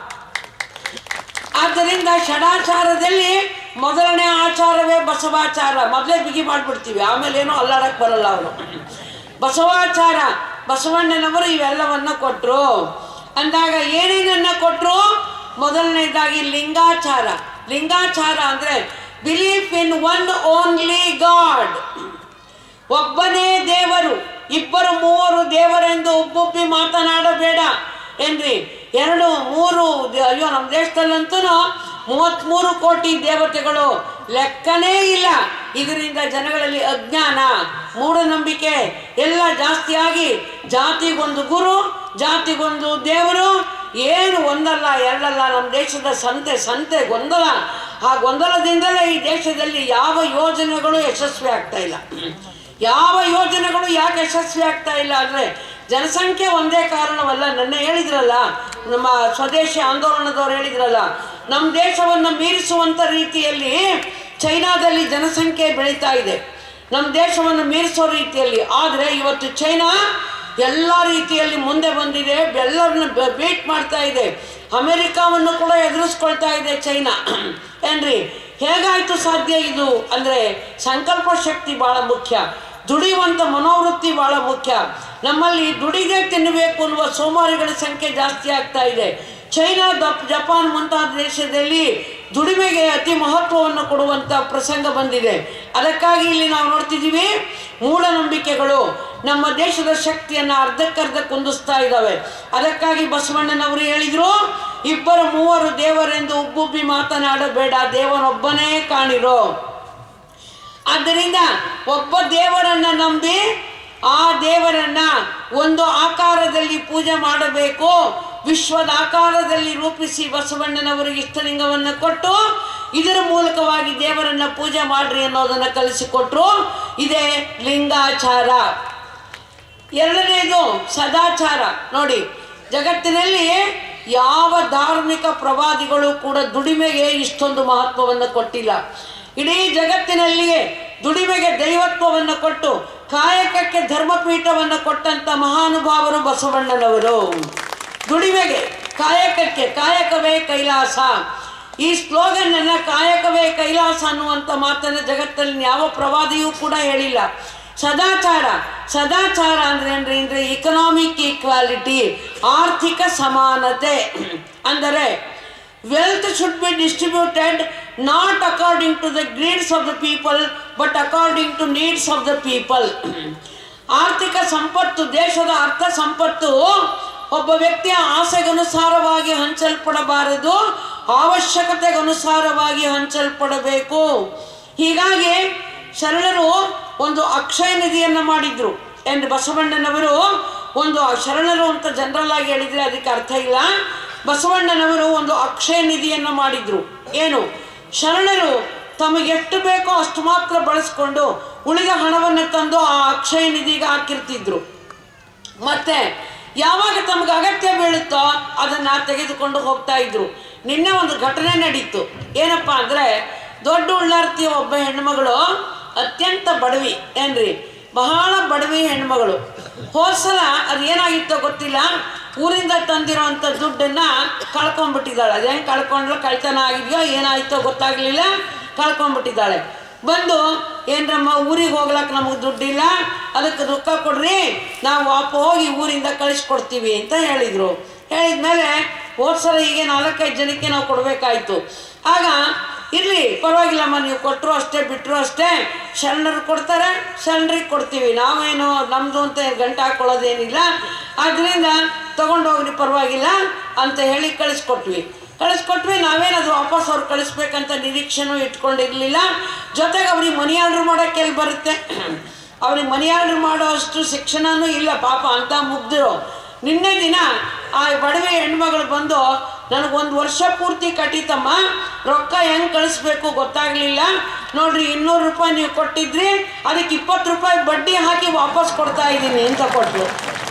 ಆದ್ದರಿಂದ ಷಡಾಚಾರದಲ್ಲಿ ಮೊದಲನೇ ಆಚಾರವೇ ಬಸವಾಚಾರ ಮೊದಲೇ ಬಿಗಿ ಮಾಡಿಬಿಡ್ತೀವಿ ಆಮೇಲೆ ಏನೋ ಅಲ್ಲಾಡಕ್ಕೆ ಬರಲ್ಲ ಅವರು ಬಸವಾಚಾರ ಬಸವಣ್ಣನವರು ಇವೆಲ್ಲವನ್ನ ಕೊಟ್ಟರು ಅಂದಾಗ ಏನೇನನ್ನ ಕೊಟ್ಟರು ಮೊದಲನೇದಾಗಿ ಲಿಂಗಾಚಾರ ಲಿಂಗಾಚಾರ ಅಂದರೆ belief in one only god ಒಬ್ಬನೇ ದೇವರು ಇಬ್ಬರು ಮೂವರು ದೇವರೆಂದು ಉಬ್ಬುಬ್ಬಿ ಮಾತನಾಡಬೇಡ ಏನ್ರಿ ಎರಡು ಮೂರು ದ- ಅಯ್ಯೋ ನಮ್ಮ ದೇಶದಲ್ಲಂತೂ ಮೂವತ್ತ್ಮೂರು ಕೋಟಿ ದೇವತೆಗಳು ಲೆಕ್ಕನೇ ಇಲ್ಲ ಇದರಿಂದ ಜನಗಳಲ್ಲಿ ಅಜ್ಞಾನ ಮೂಢನಂಬಿಕೆ ಎಲ್ಲ ಜಾಸ್ತಿಯಾಗಿ ಜಾತಿಗೊಂದು ಗುರು ಜಾತಿಗೊಂದು ದೇವರು ಏನು ಒಂದಲ್ಲ ಎರಡಲ್ಲ ನಮ್ಮ ದೇಶದ ಸಂತೆ ಸಂತೆ ಗೊಂದಲ ಆ ಗೊಂದಲದಿಂದಲೇ ಈ ದೇಶದಲ್ಲಿ ಯಾವ ಯೋಜನೆಗಳು ಯಶಸ್ವಿ ಆಗ್ತಾ ಇಲ್ಲ ಯಾವ ಯೋಜನೆಗಳು ಯಾಕೆ ಯಶಸ್ವಿ ಆಗ್ತಾ ಇಲ್ಲ ಅಂದರೆ ಜನಸಂಖ್ಯೆ ಒಂದೇ ಕಾರಣವಲ್ಲ ನನ್ನ ಹೇಳಿದ್ರಲ್ಲ ನಮ್ಮ ಸ್ವದೇಶಿ ಆಂದೋಲನದವ್ರು ಹೇಳಿದ್ರಲ್ಲ ನಮ್ಮ ದೇಶವನ್ನು ಮೀರಿಸುವಂಥ ರೀತಿಯಲ್ಲಿ ಚೈನಾದಲ್ಲಿ ಜನಸಂಖ್ಯೆ ಬೆಳೀತಾ ಇದೆ ನಮ್ಮ ದೇಶವನ್ನು ಮೀರಿಸೋ ರೀತಿಯಲ್ಲಿ ಆದರೆ ಇವತ್ತು ಚೈನಾ ಎಲ್ಲ ರೀತಿಯಲ್ಲಿ ಮುಂದೆ ಬಂದಿದೆ ಎಲ್ಲರನ್ನ ಬೀಟ್ ಮಾಡ್ತಾ ಇದೆ ಅಮೆರಿಕಾವನ್ನು ಕೂಡ ಎದುರಿಸ್ಕೊಳ್ತಾ ಇದೆ ಚೈನಾ ಏನ್ರಿ ಹೇಗಾಯ್ತು ಸಾಧ್ಯ ಇದು ಅಂದರೆ ಸಂಕಲ್ಪ ಶಕ್ತಿ ಭಾಳ ಮುಖ್ಯ ದುಡಿಯುವಂಥ ಮನೋವೃತ್ತಿ ಭಾಳ ಮುಖ್ಯ ನಮ್ಮಲ್ಲಿ ದುಡಿದೇ ತಿನ್ನಬೇಕು ಅನ್ನುವ ಸೋಮಾರಿಗಳ ಸಂಖ್ಯೆ ಜಾಸ್ತಿ ಆಗ್ತಾ ಇದೆ ಚೈನಾ ದಪ್ ಜಪಾನ್ ಮುಂತಾದ ದೇಶದಲ್ಲಿ ದುಡಿಮೆಗೆ ಅತಿ ಮಹತ್ವವನ್ನು ಕೊಡುವಂಥ ಪ್ರಸಂಗ ಬಂದಿದೆ ಅದಕ್ಕಾಗಿ ಇಲ್ಲಿ ನಾವು ನೋಡ್ತಿದ್ದೀವಿ ಮೂಢನಂಬಿಕೆಗಳು ನಮ್ಮ ದೇಶದ ಶಕ್ತಿಯನ್ನು ಅರ್ಧಕ್ಕರ್ಧ ಕುಂದಿಸ್ತಾ ಇದ್ದಾವೆ ಅದಕ್ಕಾಗಿ ಬಸವಣ್ಣನವರು ಹೇಳಿದರು ಇಬ್ಬರು ಮೂವರು ದೇವರೆಂದು ಉಬ್ಬುಬ್ಬಿ ಮಾತನಾಡಬೇಡ ದೇವನೊಬ್ಬನೇ ಕಾಣಿರೋ ಆದ್ದರಿಂದ ಒಬ್ಬ ದೇವರನ್ನ ನಂಬಿ ಆ ದೇವರನ್ನ ಒಂದು ಆಕಾರದಲ್ಲಿ ಪೂಜೆ ಮಾಡಬೇಕು ವಿಶ್ವದ ಆಕಾರದಲ್ಲಿ ರೂಪಿಸಿ ಬಸವಣ್ಣನವರಿಗೆ ಇಷ್ಟಲಿಂಗವನ್ನು ಕೊಟ್ಟು ಇದರ ಮೂಲಕವಾಗಿ ದೇವರನ್ನ ಪೂಜೆ ಮಾಡ್ರಿ ಅನ್ನೋದನ್ನ ಕಲಿಸಿಕೊಟ್ರು ಇದೇ ಲಿಂಗಾಚಾರ ಎರಡನೇದು ಸದಾಚಾರ ನೋಡಿ ಜಗತ್ತಿನಲ್ಲಿ ಯಾವ ಧಾರ್ಮಿಕ ಪ್ರವಾದಿಗಳು ಕೂಡ ದುಡಿಮೆಗೆ ಇಷ್ಟೊಂದು ಮಹತ್ವವನ್ನು ಕೊಟ್ಟಿಲ್ಲ ಇಡೀ ಜಗತ್ತಿನಲ್ಲಿಯೇ ದುಡಿಮೆಗೆ ದೈವತ್ವವನ್ನು ಕೊಟ್ಟು ಕಾಯಕಕ್ಕೆ ಧರ್ಮಪೀಠವನ್ನು ಕೊಟ್ಟಂತ ಮಹಾನುಭಾವರು ಬಸವಣ್ಣನವರು ದುಡಿಮೆಗೆ ಕಾಯಕಕ್ಕೆ ಕಾಯಕವೇ ಕೈಲಾಸ ಈ ಸ್ಲೋಗನ್ ಅನ್ನ ಕಾಯಕವೇ ಕೈಲಾಸ ಅನ್ನುವಂಥ ಮಾತನ್ನು ಜಗತ್ತಲ್ಲಿ ಯಾವ ಪ್ರವಾದಿಯೂ ಕೂಡ ಹೇಳಿಲ್ಲ ಸದಾಚಾರ ಸದಾಚಾರ ಅಂದ್ರೆ ಏನ್ರಿ ಅಂದ್ರೆ ಇಕನಾಮಿಕ್ ಈಕ್ವಾಲಿಟಿ ಆರ್ಥಿಕ ಸಮಾನತೆ ಅಂದರೆ wealth should be distributed not according to the greeds of the people but according to needs of the people ಆರ್ಥಿಕ ಸಂಪತ್ತು ದೇಶದ ಅರ್ಥ ಸಂಪತ್ತು ಒಬ್ಬ ವ್ಯಕ್ತಿಯ ಆಸೆಗನುಸಾರವಾಗಿ ಹಂಚಲ್ಪಡಬಾರದು ಅವಶ್ಯಕತೆಗನುಸಾರವಾಗಿ ಹಂಚಲ್ಪಡಬೇಕು ಹೀಗಾಗಿ ಶರಣರು ಒಂದು ಅಕ್ಷಯ ನಿಧಿಯನ್ನು ಮಾಡಿದ್ರು ಎಂದು ಬಸವಣ್ಣನವರು ಒಂದು ಶರಣರು ಅಂತ ಜನರಲ್ ಆಗಿ ಹೇಳಿದ್ರೆ ಅದಕ್ಕೆ ಅರ್ಥ ಇಲ್ಲ ಬಸವಣ್ಣನವರು ಒಂದು ಅಕ್ಷಯ ನಿಧಿಯನ್ನು ಮಾಡಿದ್ರು ಏನು ಶರಣರು ತಮಗೆ ಎಷ್ಟು ಬೇಕೋ ಅಷ್ಟು ಮಾತ್ರ ಬಳಸ್ಕೊಂಡು ಉಳಿದ ಹಣವನ್ನು ತಂದು ಆ ಅಕ್ಷಯ ನಿಧಿಗೆ ಹಾಕಿರ್ತಿದ್ರು ಮತ್ತೆ ಯಾವಾಗ ತಮಗೆ ಅಗತ್ಯ ಬೀಳುತ್ತೋ ಅದನ್ನ ತೆಗೆದುಕೊಂಡು ಹೋಗ್ತಾ ಇದ್ರು ನಿನ್ನೆ ಒಂದು ಘಟನೆ ನಡೀತು ಏನಪ್ಪ ಅಂದ್ರೆ ದೊಡ್ಡ ಉಳ್ಳಾರ್ತಿಯ ಒಬ್ಬ ಹೆಣ್ಮಗಳು ಅತ್ಯಂತ ಬಡವಿ ಏನ್ರಿ ಬಹಳ ಬಡವಿ ಹೆಣ್ಮಗಳು ಹೋದ್ಸಲ ಅದು ಏನಾಗಿತ್ತೋ ಗೊತ್ತಿಲ್ಲ ಊರಿಂದ ತಂದಿರೋಂಥ ದುಡ್ಡನ್ನ ಕಳ್ಕೊಂಡ್ಬಿಟ್ಟಿದ್ದಾಳೆ ಅದೇನು ಕಳ್ಕೊಂಡ್ಲು ಕಳ್ತನ ಆಗಿದೆಯೋ ಏನಾಯ್ತೋ ಗೊತ್ತಾಗ್ಲಿಲ್ಲ ಕಳ್ಕೊಂಡ್ಬಿಟ್ಟಿದ್ದಾಳೆ ಬಂದು ಏನ್ರಮ್ಮ ಊರಿಗೆ ಹೋಗ್ಲಕ್ಕೆ ನಮಗೆ ದುಡ್ಡಿಲ್ಲ ಅದಕ್ಕೆ ದುಃಖ ಕೊಡ್ರಿ ನಾವು ವಾಪ ಹೋಗಿ ಊರಿಂದ ಕಳಿಸ್ಕೊಡ್ತೀವಿ ಅಂತ ಹೇಳಿದರು ಹೇಳಿದ್ಮೇಲೆ ಹೋದ್ಸಲ ಹೀಗೆ ನಾಲ್ಕೈದು ಜನಕ್ಕೆ ನಾವು ಕೊಡಬೇಕಾಯ್ತು ಆಗ ಇರಲಿ ಪರವಾಗಿಲ್ಲಮ್ಮ ನೀವು ಕೊಟ್ಟರು ಅಷ್ಟೇ ಬಿಟ್ಟರು ಅಷ್ಟೇ ಶರಣರು ಕೊಡ್ತಾರೆ ಶರಣರಿಗೆ ಕೊಡ್ತೀವಿ ನಾವೇನು ನಮ್ಮದು ಅಂತ ಗಂಟೆ ಹಾಕೊಳ್ಳೋದೇನಿಲ್ಲ ಆದ್ದರಿಂದ ತಗೊಂಡೋಗ್ರಿ ಪರವಾಗಿಲ್ಲ ಅಂತ ಹೇಳಿ ಕಳಿಸ್ಕೊಟ್ವಿ ಕಳಿಸ್ಕೊಟ್ವಿ ನಾವೇನದು ವಾಪಸ್ ಅವ್ರು ಕಳಿಸ್ಬೇಕಂತ ನಿರೀಕ್ಷೆನೂ ಇಟ್ಕೊಂಡಿರಲಿಲ್ಲ ಜೊತೆಗೆ ಅವ್ರಿಗೆ ಮನಿ ಆರ್ಡ್ರ್ ಮಾಡೋಕ್ಕೆ ಎಲ್ಲಿ ಬರುತ್ತೆ ಅವ್ರಿಗೆ ಮನಿ ಆರ್ಡ್ರ್ ಮಾಡೋ ಅಷ್ಟು ಶಿಕ್ಷಣನೂ ಇಲ್ಲ ಪಾಪ ಅಂತ ಮುಗ್ದಿರೋ ನಿನ್ನೆ ದಿನ ಆ ಬಡವೆ ಹೆಣ್ಮಗಳು ಬಂದು ನನಗೊಂದು ವರ್ಷ ಪೂರ್ತಿ ಕಟ್ಟಿತಮ್ಮ ರೊಕ್ಕ ಹೆಂಗೆ ಕಳಿಸ್ಬೇಕು ಗೊತ್ತಾಗಲಿಲ್ಲ ನೋಡ್ರಿ ಇನ್ನೂರು ರೂಪಾಯಿ ನೀವು ಕೊಟ್ಟಿದ್ರಿ ಅದಕ್ಕೆ ಇಪ್ಪತ್ತು ರೂಪಾಯಿ ಬಡ್ಡಿ ಹಾಕಿ ವಾಪಸ್ ಕೊಡ್ತಾ ಇದ್ದೀನಿ ಅಂತ ಕೊಟ್ಟರು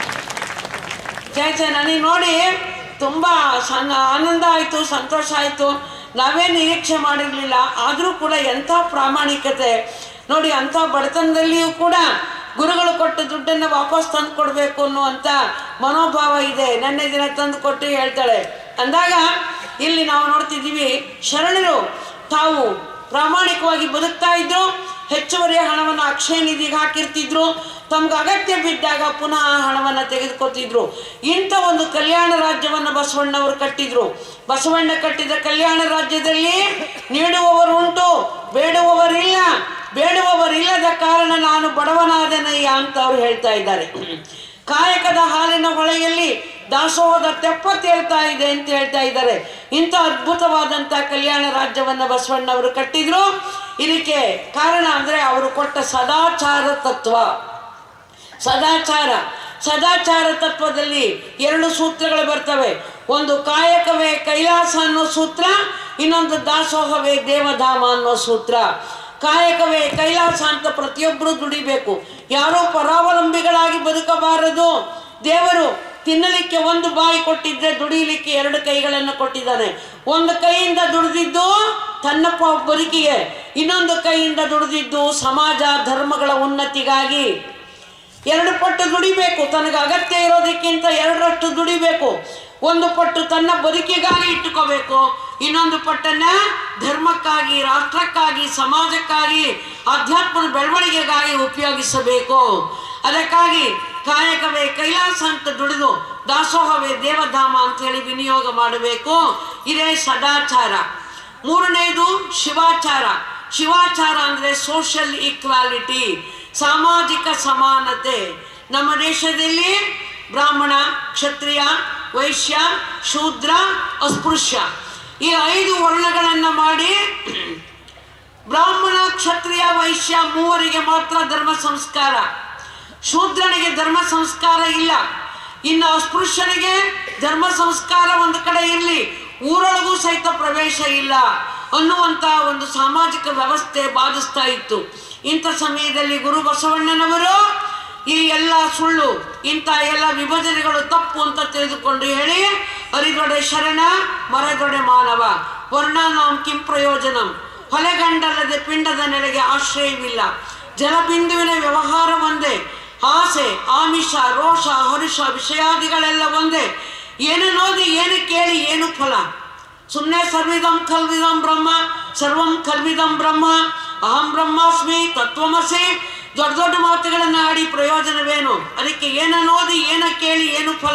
ಛೇ ನನಗೆ ನೋಡಿ ತುಂಬ ಸಣ್ಣ ಆನಂದ ಆಯಿತು ಸಂತೋಷ ಆಯಿತು ನಾವೇ ನಿರೀಕ್ಷೆ ಮಾಡಿರಲಿಲ್ಲ ಆದರೂ ಕೂಡ ಎಂಥ ಪ್ರಾಮಾಣಿಕತೆ ನೋಡಿ ಅಂಥ ಬಡತನದಲ್ಲಿಯೂ ಕೂಡ ಗುರುಗಳು ಕೊಟ್ಟ ದುಡ್ಡನ್ನು ವಾಪಸ್ ತಂದು ಕೊಡಬೇಕು ಅನ್ನುವಂಥ ಮನೋಭಾವ ಇದೆ ನೆನ್ನೆ ದಿನ ತಂದು ಕೊಟ್ಟು ಹೇಳ್ತಾಳೆ ಅಂದಾಗ ಇಲ್ಲಿ ನಾವು ನೋಡ್ತಿದ್ದೀವಿ ಶರಣರು ತಾವು ಪ್ರಾಮಾಣಿಕವಾಗಿ ಬದುಕ್ತಾ ಇದ್ರು ಹೆಚ್ಚುವರಿಯ ಹಣವನ್ನು ಅಕ್ಷಯ ನಿಧಿಗೆ ಹಾಕಿರ್ತಿದ್ರು ತಮ್ಗೆ ಅಗತ್ಯ ಬಿದ್ದಾಗ ಪುನಃ ಆ ಹಣವನ್ನು ತೆಗೆದುಕೊತಿದ್ರು ಇಂಥ ಒಂದು ಕಲ್ಯಾಣ ರಾಜ್ಯವನ್ನು ಬಸವಣ್ಣವರು ಕಟ್ಟಿದ್ರು ಬಸವಣ್ಣ ಕಟ್ಟಿದ ಕಲ್ಯಾಣ ರಾಜ್ಯದಲ್ಲಿ ನೀಡುವವರು ಉಂಟು ಬೇಡುವವರಿಲ್ಲ ಬೇಡುವವರಿಲ್ಲದ ಕಾರಣ ನಾನು ಬಡವನಾದನಯ್ಯ ಅಂತ ಅವ್ರು ಹೇಳ್ತಾ ಇದ್ದಾರೆ ಕಾಯಕದ ಹಾಲಿನ ಹೊಳೆಯಲ್ಲಿ ದಾಸೋಹದ ತೆಪ್ಪ ತೇಳ್ತಾ ಇದೆ ಅಂತ ಹೇಳ್ತಾ ಇದ್ದಾರೆ ಇಂಥ ಅದ್ಭುತವಾದಂಥ ಕಲ್ಯಾಣ ರಾಜ್ಯವನ್ನು ಬಸವಣ್ಣವರು ಕಟ್ಟಿದ್ರು ಇದಕ್ಕೆ ಕಾರಣ ಅಂದರೆ ಅವರು ಕೊಟ್ಟ ಸದಾಚಾರ ತತ್ವ ಸದಾಚಾರ ಸದಾಚಾರ ತತ್ವದಲ್ಲಿ ಎರಡು ಸೂತ್ರಗಳು ಬರ್ತವೆ ಒಂದು ಕಾಯಕವೇ ಕೈಲಾಸ ಅನ್ನೋ ಸೂತ್ರ ಇನ್ನೊಂದು ದಾಸೋಹವೇ ದೇವಧಾಮ ಅನ್ನೋ ಸೂತ್ರ ಕಾಯಕವೇ ಕೈಲಾಸ ಅಂತ ಪ್ರತಿಯೊಬ್ಬರು ದುಡಿಬೇಕು ಯಾರೋ ಪರಾವಲಂಬಿಗಳಾಗಿ ಬದುಕಬಾರದು ದೇವರು ತಿನ್ನಲಿಕ್ಕೆ ಒಂದು ಬಾಯಿ ಕೊಟ್ಟಿದ್ರೆ ದುಡಿಯಲಿಕ್ಕೆ ಎರಡು ಕೈಗಳನ್ನು ಕೊಟ್ಟಿದ್ದಾನೆ ಒಂದು ಕೈಯಿಂದ ದುಡಿದಿದ್ದು ತನ್ನ ಪ ಬದುಕಿಗೆ ಇನ್ನೊಂದು ಕೈಯಿಂದ ದುಡಿದಿದ್ದು ಸಮಾಜ ಧರ್ಮಗಳ ಉನ್ನತಿಗಾಗಿ ಎರಡು ಪಟ್ಟು ದುಡಿಬೇಕು ತನಗೆ ಅಗತ್ಯ ಇರೋದಕ್ಕಿಂತ ಎರಡರಷ್ಟು ದುಡಿಬೇಕು ಒಂದು ಪಟ್ಟು ತನ್ನ ಬದುಕಿಗಾಗಿ ಇಟ್ಟುಕೋಬೇಕು ಇನ್ನೊಂದು ಪಟ್ಟನ್ನ ಧರ್ಮಕ್ಕಾಗಿ ರಾಷ್ಟ್ರಕ್ಕಾಗಿ ಸಮಾಜಕ್ಕಾಗಿ ಅಧ್ಯಾತ್ಮದ ಬೆಳವಣಿಗೆಗಾಗಿ ಉಪಯೋಗಿಸಬೇಕು ಅದಕ್ಕಾಗಿ ಕಾಯಕವೇ ಕೈಲಾಸ ಅಂತ ದುಡಿದು ದಾಸೋಹವೇ ದೇವಧಾಮ ಅಂತ ಹೇಳಿ ವಿನಿಯೋಗ ಮಾಡಬೇಕು ಇದೇ ಸದಾಚಾರ ಮೂರನೇದು ಶಿವಾಚಾರ ಶಿವಾಚಾರ ಅಂದರೆ ಸೋಷಿಯಲ್ ಈಕ್ವಾಲಿಟಿ ಸಾಮಾಜಿಕ ಸಮಾನತೆ ನಮ್ಮ ದೇಶದಲ್ಲಿ ಬ್ರಾಹ್ಮಣ ಕ್ಷತ್ರಿಯ ವೈಶ್ಯ ಶೂದ್ರ ಅಸ್ಪೃಶ್ಯ ಈ ಐದು ವರ್ಣಗಳನ್ನು ಮಾಡಿ ಬ್ರಾಹ್ಮಣ ಕ್ಷತ್ರಿಯ ವೈಶ್ಯ ಮೂವರಿಗೆ ಮಾತ್ರ ಧರ್ಮ ಸಂಸ್ಕಾರ ಶೂದ್ರನಿಗೆ ಧರ್ಮ ಸಂಸ್ಕಾರ ಇಲ್ಲ ಇನ್ನು ಅಸ್ಪೃಶ್ಯನಿಗೆ ಧರ್ಮ ಸಂಸ್ಕಾರ ಒಂದು ಕಡೆ ಇರಲಿ ಊರೊಳಗೂ ಸಹಿತ ಪ್ರವೇಶ ಇಲ್ಲ ಅನ್ನುವಂಥ ಒಂದು ಸಾಮಾಜಿಕ ವ್ಯವಸ್ಥೆ ಬಾಧಿಸ್ತಾ ಇತ್ತು ಇಂಥ ಸಮಯದಲ್ಲಿ ಗುರು ಬಸವಣ್ಣನವರು ಈ ಎಲ್ಲ ಸುಳ್ಳು ಇಂಥ ಎಲ್ಲ ವಿಭಜನೆಗಳು ತಪ್ಪು ಅಂತ ತಿಳಿದುಕೊಂಡು ಹೇಳಿ ಅರಿದೊಡೆ ಶರಣ ಮರದೊಡೆ ಮಾನವ ವರ್ಣಾನಾಂ ಕಿಂ ಪ್ರಯೋಜನಂ ಹೊಲೆಗಂಡಲ್ಲದೆ ಪಿಂಡದ ನೆಲೆಗೆ ಆಶ್ರಯವಿಲ್ಲ ಜಲಬಿಂದುವಿನ ವ್ಯವಹಾರ ಒಂದೇ ಆಸೆ ಆಮಿಷ ರೋಷ ಹರುಷ ವಿಷಯಾದಿಗಳೆಲ್ಲ ಒಂದೇ ಏನು ನೋಡಿ ಏನು ಕೇಳಿ ಏನು ಫಲ ಸುಮ್ಮನೆ ಸರ್ವಿದಂ ಕಲ್ವಿದಂ ಬ್ರಹ್ಮ ಸರ್ವಂ ಕಲ್ವಿದಂ ಬ್ರಹ್ಮ ಅಹಂ ಬ್ರಹ್ಮಾಸ್ಮಿ ತತ್ವಮಸಿ ದೊಡ್ಡ ದೊಡ್ಡ ಮಾತುಗಳನ್ನು ಆಡಿ ಪ್ರಯೋಜನವೇನು ಅದಕ್ಕೆ ಏನನ್ನೋದಿ ಏನ ಕೇಳಿ ಏನು ಫಲ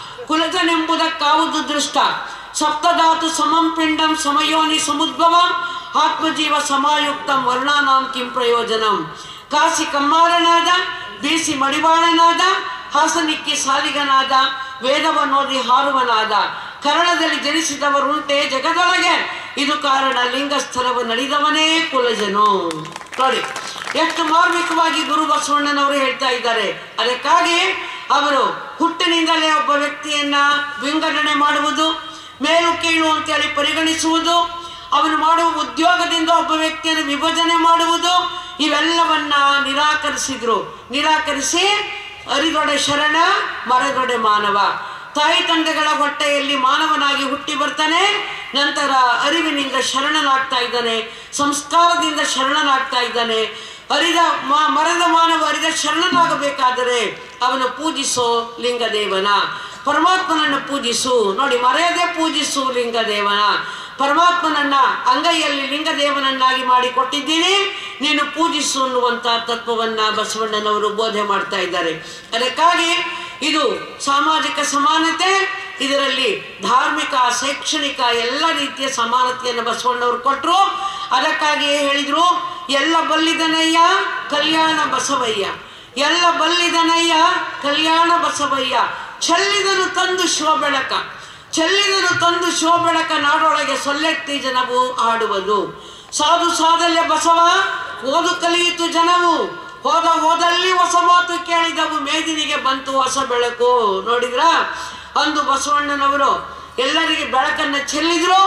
ಕುಲಜನೆಂಬುದಕ್ಕಾವುದು ದೃಷ್ಟ ಸಪ್ತಧಾತು ಸಮಂ ಪಿಂಡಂ ಸಮಯೋನಿ ಸಮುದ್ಭವಂ ಆತ್ಮಜೀವ ಸಮಾಯುಕ್ತಂ ವರ್ಣಾನಾಂ ಕಿಂ ಪ್ರಯೋಜನಂ ಕಾಸಿ ಕಮ್ಮಾರನಾದ ಬೀಸಿ ಮಡಿವಾಳನಾದ ಹಾಸನಿಕ್ಕಿ ಸಾಲಿಗನಾದ ವೇದವನ್ನೋದಿ ಹಾರುವನಾದ ಕನ್ನಡದಲ್ಲಿ ಜನಿಸಿದವರುಂಟೆ ಜಗದೊಳಗೆ ಇದು ಕಾರಣ ಲಿಂಗಸ್ಥರವು ನಡೆದವನೇ ಕುಲಜನು ನೋಡಿ ಎಷ್ಟು ಮಾರ್ಮಿಕವಾಗಿ ಗುರು ಬಸವಣ್ಣನವರು ಹೇಳ್ತಾ ಇದ್ದಾರೆ ಅದಕ್ಕಾಗಿ ಅವರು ಹುಟ್ಟಿನಿಂದಲೇ ಒಬ್ಬ ವ್ಯಕ್ತಿಯನ್ನ ವಿಂಗಡಣೆ ಮಾಡುವುದು ಮೇಲು ಕೀಳು ಅಂತೇಳಿ ಪರಿಗಣಿಸುವುದು ಅವನು ಮಾಡುವ ಉದ್ಯೋಗದಿಂದ ಒಬ್ಬ ವ್ಯಕ್ತಿಯನ್ನು ವಿಭಜನೆ ಮಾಡುವುದು ಇವೆಲ್ಲವನ್ನ ನಿರಾಕರಿಸಿದ್ರು ನಿರಾಕರಿಸಿ ಅರಿದೊಡೆ ಶರಣ ಮರದೊಡೆ ಮಾನವ ತಾಯಿ ತಂದೆಗಳ ಹೊಟ್ಟೆಯಲ್ಲಿ ಮಾನವನಾಗಿ ಹುಟ್ಟಿ ಬರ್ತಾನೆ ನಂತರ ಅರಿವಿನಿಂದ ಶರಣನಾಗ್ತಾ ಇದ್ದಾನೆ ಸಂಸ್ಕಾರದಿಂದ ಶರಣನಾಗ್ತಾ ಇದ್ದಾನೆ ಅರಿದ ಮ- ಮರದ ಮಾನವ ಅರಿದ ಶರಣನಾಗಬೇಕಾದರೆ ಅವನು ಪೂಜಿಸೋ ಲಿಂಗದೇವನ ಪರಮಾತ್ಮನನ್ನು ಪೂಜಿಸು ನೋಡಿ ಮರೆಯದೆ ಪೂಜಿಸು ಲಿಂಗದೇವನ ಪರಮಾತ್ಮನನ್ನ ಅಂಗೈಯಲ್ಲಿ ಲಿಂಗದೇವನನ್ನಾಗಿ ಮಾಡಿ ಕೊಟ್ಟಿದ್ದೀನಿ ನೀನು ಪೂಜಿಸು ಅನ್ನುವಂಥ ತತ್ವವನ್ನ ಬಸವಣ್ಣನವರು ಬೋಧನೆ ಮಾಡ್ತಾ ಇದ್ದಾರೆ ಅದಕ್ಕಾಗಿ ಇದು ಸಾಮಾಜಿಕ ಸಮಾನತೆ ಇದರಲ್ಲಿ ಧಾರ್ಮಿಕ ಶೈಕ್ಷಣಿಕ ಎಲ್ಲ ರೀತಿಯ ಸಮಾನತೆಯನ್ನು ಬಸವಣ್ಣವರು ಕೊಟ್ಟರು ಅದಕ್ಕಾಗಿಯೇ ಹೇಳಿದ್ರು ಎಲ್ಲ ಬಲ್ಲಿದನಯ್ಯ ಕಲ್ಯಾಣ ಬಸವಯ್ಯ ಎಲ್ಲ ಬಲ್ಲಿದನಯ್ಯ ಕಲ್ಯಾಣ ಬಸವಯ್ಯ ಚೆಲ್ಲಿದನು ತಂದು ಶಿವ ಬೆಳಕ ಚೆಲ್ಲಿದನು ತಂದು ಶಿವ ಬೆಳಕ ನಾಡೊಳಗೆ ಸೊಲ್ಲೆತ್ತಿ ಜನವು ಆಡುವುದು ಸಾಧು ಸಾಧಲ್ಯ ಬಸವ ಓದು ಕಲಿಯಿತು ಜನವು ಹೋದ ಹೋದಲ್ಲಿ ಹೊಸ ಮಾತು ಕೇಳಿದವು ಮೇದಿನಿಗೆ ಬಂತು ಹೊಸ ಬೆಳಕು ನೋಡಿದ್ರ ಅಂದು ಬಸವಣ್ಣನವರು ಎಲ್ಲರಿಗೆ ಬೆಳಕನ್ನು ಚೆಲ್ಲಿದ್ರು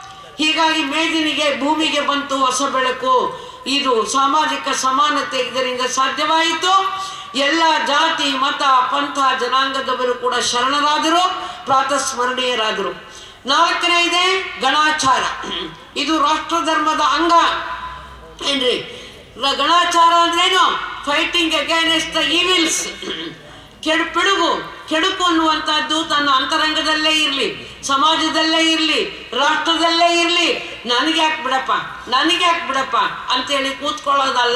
ಹೀಗಾಗಿ ಮೇದಿನಿಗೆ ಭೂಮಿಗೆ ಬಂತು ಹೊಸ ಬೆಳಕು ಇದು ಸಾಮಾಜಿಕ ಸಮಾನತೆ ಇದರಿಂದ ಸಾಧ್ಯವಾಯಿತು ಎಲ್ಲ ಜಾತಿ ಮತ ಪಂಥ ಜನಾಂಗದವರು ಕೂಡ ಶರಣರಾದರು ಪ್ರಾತಸ್ಮರಣೀಯರಾದರು ನಾಲ್ಕನೇ ಇದೆ ಗಣಾಚಾರ ಇದು ರಾಷ್ಟ್ರ ಧರ್ಮದ ಅಂಗ ಏನ್ರಿ ರ- ಗಣಾಚಾರ ಅಂದ್ರೇನು ಫೈಟಿಂಗ್ ಅಗೇನೆಸ್ಟ್ ದ ಈವಿಲ್ಸ್ ಕೆಡು ಪಿಡುಗು ಕೆಡುಕು ಅನ್ನುವಂಥದ್ದು ತನ್ನ ಅಂತರಂಗದಲ್ಲೇ ಇರಲಿ ಸಮಾಜದಲ್ಲೇ ಇರಲಿ ರಾಷ್ಟ್ರದಲ್ಲೇ ಇರಲಿ ನನಗೆ ಯಾಕೆ ಬಿಡಪ್ಪ ನನಗೆ ಯಾಕೆ ಬಿಡಪ್ಪ ಅಂತೇಳಿ ಕೂತ್ಕೊಳ್ಳೋದಲ್ಲ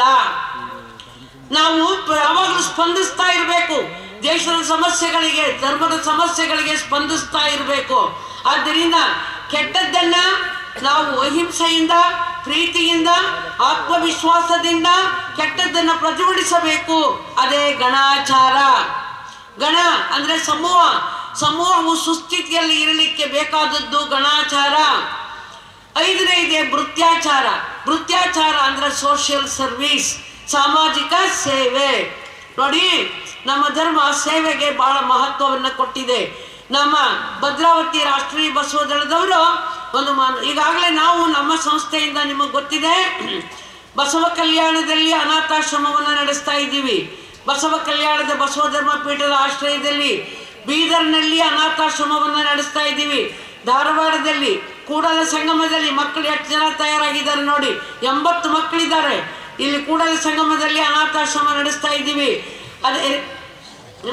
ನಾವು ಪ- ಯಾವಾಗಲೂ ಸ್ಪಂದಿಸ್ತಾ ಇರಬೇಕು ದೇಶದ ಸಮಸ್ಯೆಗಳಿಗೆ ಧರ್ಮದ ಸಮಸ್ಯೆಗಳಿಗೆ ಸ್ಪಂದಿಸ್ತಾ ಇರಬೇಕು ಆದ್ದರಿಂದ ಕೆಟ್ಟದ್ದನ್ನ ನಾವು ಅಹಿಂಸೆಯಿಂದ ಪ್ರೀತಿಯಿಂದ ಆತ್ಮವಿಶ್ವಾಸದಿಂದ ಕೆಟ್ಟದ್ದನ್ನು ಪ್ರತಿಭಟಿಸಬೇಕು ಅದೇ ಗಣಾಚಾರ ಗಣ ಅಂದ್ರೆ ಸಮೂಹ ಸಮೂಹವು ಸುಸ್ಥಿತಿಯಲ್ಲಿ ಇರಲಿಕ್ಕೆ ಬೇಕಾದದ್ದು ಗಣಾಚಾರ ಐದನೇ ಇದೆ ವೃತ್ಯಾಚಾರ ವೃತ್ಯಾಚಾರ ಅಂದ್ರೆ ಸೋಷಿಯಲ್ ಸರ್ವಿಸ್ ಸಾಮಾಜಿಕ ಸೇವೆ ನೋಡಿ ನಮ್ಮ ಧರ್ಮ ಸೇವೆಗೆ ಬಹಳ ಮಹತ್ವವನ್ನು ಕೊಟ್ಟಿದೆ ನಮ್ಮ ಭದ್ರಾವತಿ ರಾಷ್ಟ್ರೀಯ ಬಸವ ದಳದವರು ಒಂದು ಮಾನ ಈಗಾಗಲೇ ನಾವು ನಮ್ಮ ಸಂಸ್ಥೆಯಿಂದ ನಿಮಗೆ ಗೊತ್ತಿದೆ ಬಸವ ಕಲ್ಯಾಣದಲ್ಲಿ ಅನಾಥಾಶ್ರಮವನ್ನು ನಡೆಸ್ತಾ ಇದ್ದೀವಿ ಬಸವ ಕಲ್ಯಾಣದ ಬಸವ ಧರ್ಮ ಪೀಠದ ಆಶ್ರಯದಲ್ಲಿ ಬೀದರ್ನಲ್ಲಿ ಅನಾಥಾಶ್ರಮವನ್ನು ನಡೆಸ್ತಾ ಇದ್ದೀವಿ ಧಾರವಾಡದಲ್ಲಿ ಕೂಡಲ ಸಂಗಮದಲ್ಲಿ ಮಕ್ಕಳು ಎಷ್ಟು ಜನ ತಯಾರಾಗಿದ್ದಾರೆ ನೋಡಿ ಎಂಬತ್ತು ಮಕ್ಕಳಿದ್ದಾರೆ ಇಲ್ಲಿ ಕೂಡಲ ಸಂಗಮದಲ್ಲಿ ಅನಾಥಾಶ್ರಮ ನಡೆಸ್ತಾ ಇದ್ದೀವಿ ಅದೇ ಹ?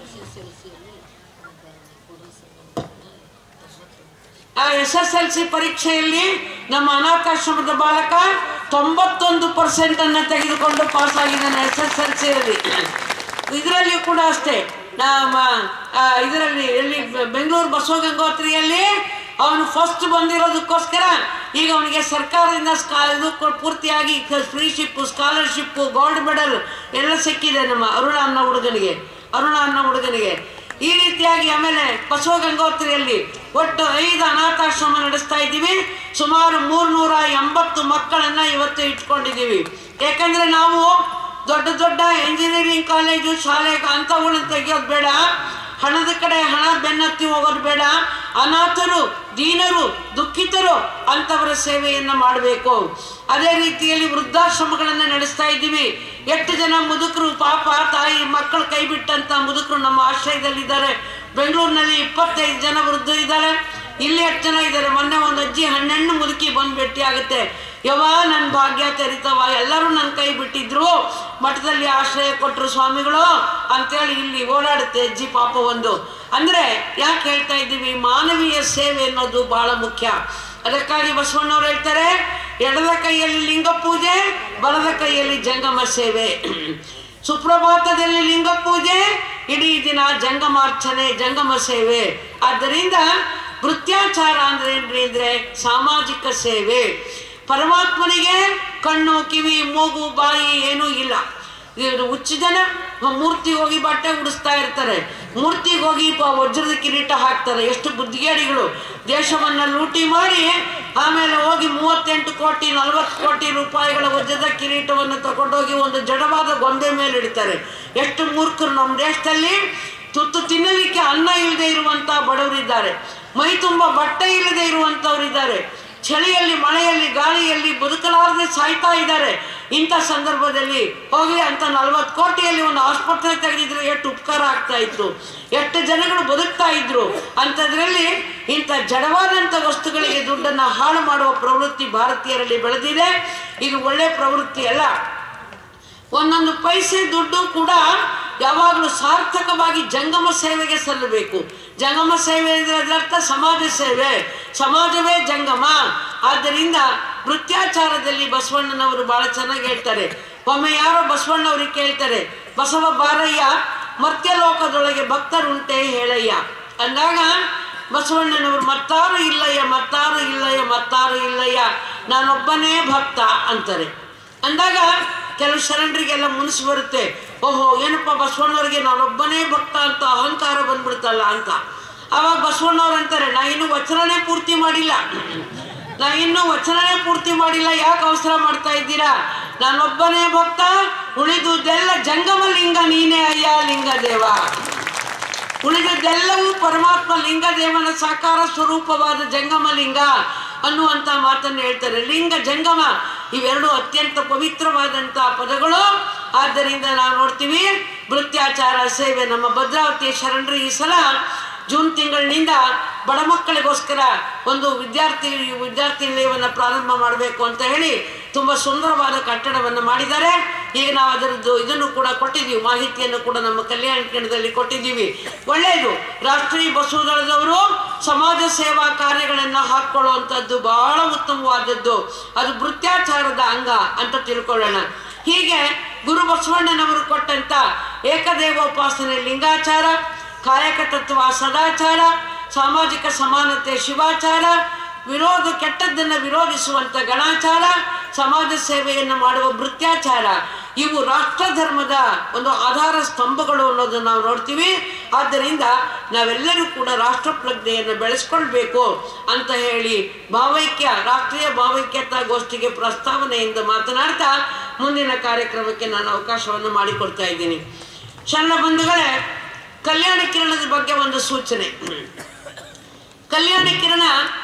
ಆ ಎಸ್ ಎಸ್ ಎಲ್ ಸಿ ಪರೀಕ್ಷೆಯಲ್ಲಿ ನಮ್ಮ ಅನಾಥಾಶ್ರಮದ ಬಾಲಕ ತೊಂಬತ್ತೊಂದು ಪರ್ಸೆಂಟ್ ಅನ್ನ ತೆಗೆದುಕೊಂಡು ಪಾಸ್ ಆಗಿದ್ದಾನೆ ಎಸ್ ಎಸ್ ಎಲ್ ಸಿಯಲ್ಲಿ ಇದರಲ್ಲಿ ಕೂಡ ಅಷ್ಟೇ ನಮ್ಮ ಆ, ಇದರಲ್ಲಿ ಎಲ್ಲಿ ಬೆ- ಬೆಂಗಳೂರು ಬಸವ ಗಂಗೋತ್ರಿಯಲ್ಲಿ ಅವನು ಫಸ್ಟ್ ಬಂದಿರೋದಕ್ಕೋಸ್ಕರ ಈಗ ಅವನಿಗೆ ಸರ್ಕಾರದಿಂದ ಸ್ಕಾ ಇದು ಕೊ- ಪೂರ್ತಿಯಾಗಿ ಫ್ರೀಶಿಪ್ ಸ್ಕಾಲರ್ಶಿಪ್ ಗೋಲ್ಡ್ ಮೆಡಲ್ ಎಲ್ಲ ಸಿಕ್ಕಿದೆ ನಮ್ಮ ಅರುಣ ಅನ್ನೋ ಹುಡುಗನಿಗೆ ಅರುಣ ಅನ್ನೋ ಹುಡುಗನಿಗೆ ಈ ರೀತಿಯಾಗಿ ಆಮೇಲೆ ಬಸವ ಗಂಗೋತ್ರಿಯಲ್ಲಿ ಒಟ್ಟು ಐದು ಅನಾಥಾಶ್ರಮ ನಡೆಸ್ತಾ ಇದ್ದೀವಿ ಸುಮಾರು ಮೂರ್ನೂರ ಎಂಬತ್ತು ಮಕ್ಕಳನ್ನ ಇವತ್ತು ಇಟ್ಕೊಂಡಿದ್ದೀವಿ ಯಾಕಂದ್ರೆ ನಾವು ದೊಡ್ಡ ದೊಡ್ಡ ಇಂಜಿನಿಯರಿಂಗ್ ಕಾಲೇಜು ಶಾಲೆ ಅಂಥವುಗಳನ್ನ ತೆಗಿಯೋದು ಬೇಡ ಹಣದ ಕಡೆ ಹಣ ಬೆನ್ನತ್ತಿ ಹೋಗೋದು ಬೇಡ ಅನಾಥರು ದೀನರು ದುಃಖಿತರು ಅಂಥವರ ಸೇವೆಯನ್ನು ಮಾಡಬೇಕು ಅದೇ ರೀತಿಯಲ್ಲಿ ವೃದ್ಧಾಶ್ರಮಗಳನ್ನು ನಡೆಸ್ತಾ ಇದ್ದೀವಿ ಎಷ್ಟು ಜನ ಮುದುಕರು ಪಾಪ ತಾಯಿ ಮಕ್ಕಳು ಕೈ ಬಿಟ್ಟಂತ ಮುದುಕರು ನಮ್ಮ ಆಶ್ರಯದಲ್ಲಿದ್ದಾರೆ ಬೆಂಗಳೂರಿನಲ್ಲಿ ಇಪ್ಪತ್ತೈದು ಜನ ವೃದ್ಧರು ಇದ್ದಾರೆ ಇಲ್ಲಿ ಎಷ್ಟು ಜನ ಇದ್ದಾರೆ ಮೊನ್ನೆ ಒಂದು ಅಜ್ಜಿ ಹನ್ನೆಣ್ಣು ಮುದುಕಿ ಬಂದು ಭೇಟಿ ಆಗುತ್ತೆ ಯವ್ವ ನನ್ನ ಭಾಗ್ಯ ತೆರಿತವ ಎಲ್ಲರೂ ನನ್ನ ಕೈ ಬಿಟ್ಟಿದ್ರು ಮಠದಲ್ಲಿ ಆಶ್ರಯ ಕೊಟ್ಟರು ಸ್ವಾಮಿಗಳು ಅಂತೇಳಿ ಇಲ್ಲಿ ಓಡಾಡುತ್ತೆ ಅಜ್ಜಿ ಪಾಪ ಒಂದು ಅಂದರೆ ಯಾಕೆ ಹೇಳ್ತಾ ಇದ್ದೀವಿ ಮಾನವೀಯ ಸೇವೆ ಅನ್ನೋದು ಬಹಳ ಮುಖ್ಯ ಅದಕ್ಕಾಗಿ ಬಸವಣ್ಣವ್ರು ಹೇಳ್ತಾರೆ ಎಡದ ಕೈಯಲ್ಲಿ ಲಿಂಗ ಪೂಜೆ ಬಲದ ಕೈಯಲ್ಲಿ ಜಂಗಮ ಸೇವೆ ಸುಪ್ರಭಾತದಲ್ಲಿ ಲಿಂಗ ಪೂಜೆ ಇಡೀ ದಿನ ಜಂಗಮಾರ್ಚನೆ ಜಂಗಮ ಸೇವೆ ಆದ್ದರಿಂದ ವೃತ್ಯಾಚಾರ ಅಂದ್ರೆ ಏನ್ರಿ ಅಂದ್ರೆ ಸಾಮಾಜಿಕ ಸೇವೆ ಪರಮಾತ್ಮನಿಗೆ ಕಣ್ಣು ಕಿವಿ ಮೂಗು ಬಾಯಿ ಏನೂ ಇಲ್ಲ ಇವ್ರು ಹುಚ್ಚು ಜನ ಮೂರ್ತಿಗೆ ಹೋಗಿ ಬಟ್ಟೆ ಉಡಿಸ್ತಾ ಇರ್ತಾರೆ ಮೂರ್ತಿಗೆ ಹೋಗಿ ಪ- ವಜ್ರದ ಕಿರೀಟ ಹಾಕ್ತಾರೆ ಎಷ್ಟು ಬುದ್ಧಿಗೇಡಿಗಳು ದೇಶವನ್ನ ಲೂಟಿ ಮಾಡಿ ಆಮೇಲೆ ಹೋಗಿ ಮೂವತ್ತೆಂಟು ಕೋಟಿ ನಲವತ್ತು ಕೋಟಿ ರೂಪಾಯಿಗಳ ವಜ್ರದ ಕಿರೀಟವನ್ನು ತಗೊಂಡೋಗಿ ಒಂದು ಜಡವಾದ ಗೊಂಬೆ ಮೇಲೆ ಇಡ್ತಾರೆ ಎಷ್ಟು ಮೂರ್ಖರು ನಮ್ಮ ದೇಶದಲ್ಲಿ ತುತ್ತು ತಿನ್ನಲಿಕ್ಕೆ ಅನ್ನ ಇಲ್ಲದೆ ಇರುವಂಥ ಬಡವರಿದ್ದಾರೆ ಮೈ ತುಂಬ ಬಟ್ಟೆ ಇಲ್ಲದೆ ಇರುವಂಥವರಿದ್ದಾರೆ ಚಳಿಯಲ್ಲಿ ಮಳೆಯಲ್ಲಿ ಗಾಳಿಯಲ್ಲಿ ಬದುಕಲಾರದೆ ಸಾಯ್ತಾ ಇದ್ದಾರೆ ಇಂಥ ಸಂದರ್ಭದಲ್ಲಿ ಹೋಗಿ ಅಂತ ನಲ್ವತ್ತು ಕೋಟಿಯಲ್ಲಿ ಒಂದು ಆಸ್ಪತ್ರೆ ತೆಗೆದಿದ್ರೆ ಎಷ್ಟು ಉಪಕಾರ ಆಗ್ತಾ ಇತ್ತು ಎಷ್ಟು ಜನಗಳು ಬದುಕ್ತಾ ಇದ್ರು ಅಂಥದ್ರಲ್ಲಿ ಇಂಥ ಜಡವಾದಂಥ ವಸ್ತುಗಳಿಗೆ ದುಡ್ಡನ್ನು ಹಾಳು ಮಾಡುವ ಪ್ರವೃತ್ತಿ ಭಾರತೀಯರಲ್ಲಿ ಬೆಳೆದಿದೆ ಇದು ಒಳ್ಳೆಯ ಪ್ರವೃತ್ತಿ ಅಲ್ಲ ಒಂದೊಂದು ಪೈಸೆ ದುಡ್ಡು ಕೂಡ ಯಾವಾಗಲೂ ಸಾರ್ಥಕವಾಗಿ ಜಂಗಮ ಸೇವೆಗೆ ಸಲ್ಲಬೇಕು ಜಂಗಮ ಸೇವೆ ಅಂದರೆ ಅದರರ್ಥ ಸಮಾಜ ಸೇವೆ ಸಮಾಜವೇ ಜಂಗಮ ಆದ್ದರಿಂದ ವೃತ್ಯಾಚಾರದಲ್ಲಿ ಬಸವಣ್ಣನವರು ಬಹಳ ಚೆನ್ನಾಗಿ ಹೇಳ್ತಾರೆ ಒಮ್ಮೆ ಯಾರೋ ಬಸವಣ್ಣವ್ರಿಗೆ ಕೇಳ್ತಾರೆ ಬಸವ ಬಾರಯ್ಯ ಮರ್ತ್ಯಲೋಕದೊಳಗೆ ಭಕ್ತರುಂಟೆ ಹೇಳಯ್ಯ ಅಂದಾಗ ಬಸವಣ್ಣನವರು ಮತ್ತಾರು ಇಲ್ಲಯ್ಯ ಮತ್ತಾರು ಇಲ್ಲಯ್ಯ ಮತ್ತಾರು ಇಲ್ಲಯ್ಯ ನಾನೊಬ್ಬನೇ ಭಕ್ತ ಅಂತಾರೆ ಅಂದಾಗ ಕೆಲವು ಶರಣರಿಗೆಲ್ಲ ಮುನಿಸು ಬರುತ್ತೆ ಓಹೋ ಏನಪ್ಪ ಬಸವಣ್ಣವ್ರಿಗೆ ನಾನೊಬ್ಬನೇ ಭಕ್ತ ಅಂತ ಅಹಂಕಾರ ಬಂದ್ಬಿಡ್ತಲ್ಲ ಅಂತ ಅವಾಗ ಬಸವಣ್ಣವ್ರು ಅಂತಾರೆ ನಾ ಇನ್ನೂ ವಚನನೇ ಪೂರ್ತಿ ಮಾಡಿಲ್ಲ ನಾ ಇನ್ನೂ ವಚನನೇ ಪೂರ್ತಿ ಮಾಡಿಲ್ಲ ಯಾಕೆ ಅವಸರ ಮಾಡ್ತಾ ಇದ್ದೀರಾ ನಾನೊಬ್ಬನೇ ಭಕ್ತ ಉಳಿದುದೆಲ್ಲ ಜಂಗಮ ಲಿಂಗ ನೀನೇ ಅಯ್ಯ ಲಿಂಗ ದೇವ ಉಳಿದದ್ದೆಲ್ಲವೂ ಪರಮಾತ್ಮ ಲಿಂಗದೇವನ ಸಾಕಾರ ಸ್ವರೂಪವಾದ ಜಂಗಮ ಲಿಂಗ ಅನ್ನುವಂಥ ಮಾತನ್ನು ಹೇಳ್ತಾರೆ ಲಿಂಗ ಜಂಗಮ ಇವೆರಡು ಅತ್ಯಂತ ಪವಿತ್ರವಾದಂಥ ಪದಗಳು ಆದ್ದರಿಂದ ನಾವು ನೋಡ್ತೀವಿ ವೃತ್ಯಾಚಾರ ಸೇವೆ ನಮ್ಮ ಭದ್ರಾವತಿ ಶರಣರು ಈ ಸಲ ಜೂನ್ ತಿಂಗಳಿನಿಂದ ಬಡ ಮಕ್ಕಳಿಗೋಸ್ಕರ ಒಂದು ವಿದ್ಯಾರ್ಥಿ ವಿದ್ಯಾರ್ಥಿ ನಿಲಯವನ್ನು ಪ್ರಾರಂಭ ಮಾಡಬೇಕು ಅಂತ ಹೇಳಿ ತುಂಬ ಸುಂದರವಾದ ಕಟ್ಟಡವನ್ನು ಮಾಡಿದ್ದಾರೆ ಈಗ ನಾವು ಅದರದ್ದು ಇದನ್ನು ಕೂಡ ಕೊಟ್ಟಿದ್ದೀವಿ ಮಾಹಿತಿಯನ್ನು ಕೂಡ ನಮ್ಮ ಕಲ್ಯಾಣ ಕೇಂದ್ರದಲ್ಲಿ ಕೊಟ್ಟಿದ್ದೀವಿ ಒಳ್ಳೆಯದು ರಾಷ್ಟ್ರೀಯ ಬಸವದಳದವರು ಸಮಾಜ ಸೇವಾ ಕಾರ್ಯಗಳನ್ನು ಹಾಕ್ಕೊಳ್ಳುವಂಥದ್ದು ಬಹಳ ಉತ್ತಮವಾದದ್ದು ಅದು ವೃತ್ಯಾಚಾರದ ಅಂಗ ಅಂತ ತಿಳ್ಕೊಳ್ಳೋಣ ಹೀಗೆ ಗುರು ಬಸವಣ್ಣನವರು ಕೊಟ್ಟಂತ ಏಕದೇವೋಪಾಸನೆ ಲಿಂಗಾಚಾರ ಕಾಯಕ ತತ್ವ ಸದಾಚಾರ ಸಾಮಾಜಿಕ ಸಮಾನತೆ ಶಿವಾಚಾರ ವಿರೋಧ ಕೆಟ್ಟದ್ದನ್ನು ವಿರೋಧಿಸುವಂಥ ಗಣಾಚಾರ ಸಮಾಜ ಸೇವೆಯನ್ನು ಮಾಡುವ ವೃತ್ಯಾಚಾರ ಇವು ರಾಷ್ಟ್ರ ಧರ್ಮದ ಒಂದು ಆಧಾರ ಸ್ತಂಭಗಳು ಅನ್ನೋದನ್ನು ನಾವು ನೋಡ್ತೀವಿ ಆದ್ದರಿಂದ ನಾವೆಲ್ಲರೂ ಕೂಡ ರಾಷ್ಟ್ರ ಪ್ರಜ್ಞೆಯನ್ನು ಬೆಳೆಸ್ಕೊಳ್ಬೇಕು ಅಂತ ಹೇಳಿ ಭಾವೈಕ್ಯ ರಾಷ್ಟ್ರೀಯ ಭಾವೈಕ್ಯತಾ ಗೋಷ್ಠಿಗೆ ಪ್ರಸ್ತಾವನೆಯಿಂದ ಮಾತನಾಡ್ತಾ ಮುಂದಿನ ಕಾರ್ಯಕ್ರಮಕ್ಕೆ ನಾನು ಅವಕಾಶವನ್ನು ಮಾಡಿಕೊಡ್ತಾ ಇದ್ದೀನಿ ಶರಣ ಬಂಧುಗಳೇ ಕಲ್ಯಾಣ ಕಿರಣದ ಬಗ್ಗೆ ಒಂದು ಸೂಚನೆ ಕಲ್ಯಾಣ ಕಿರಣ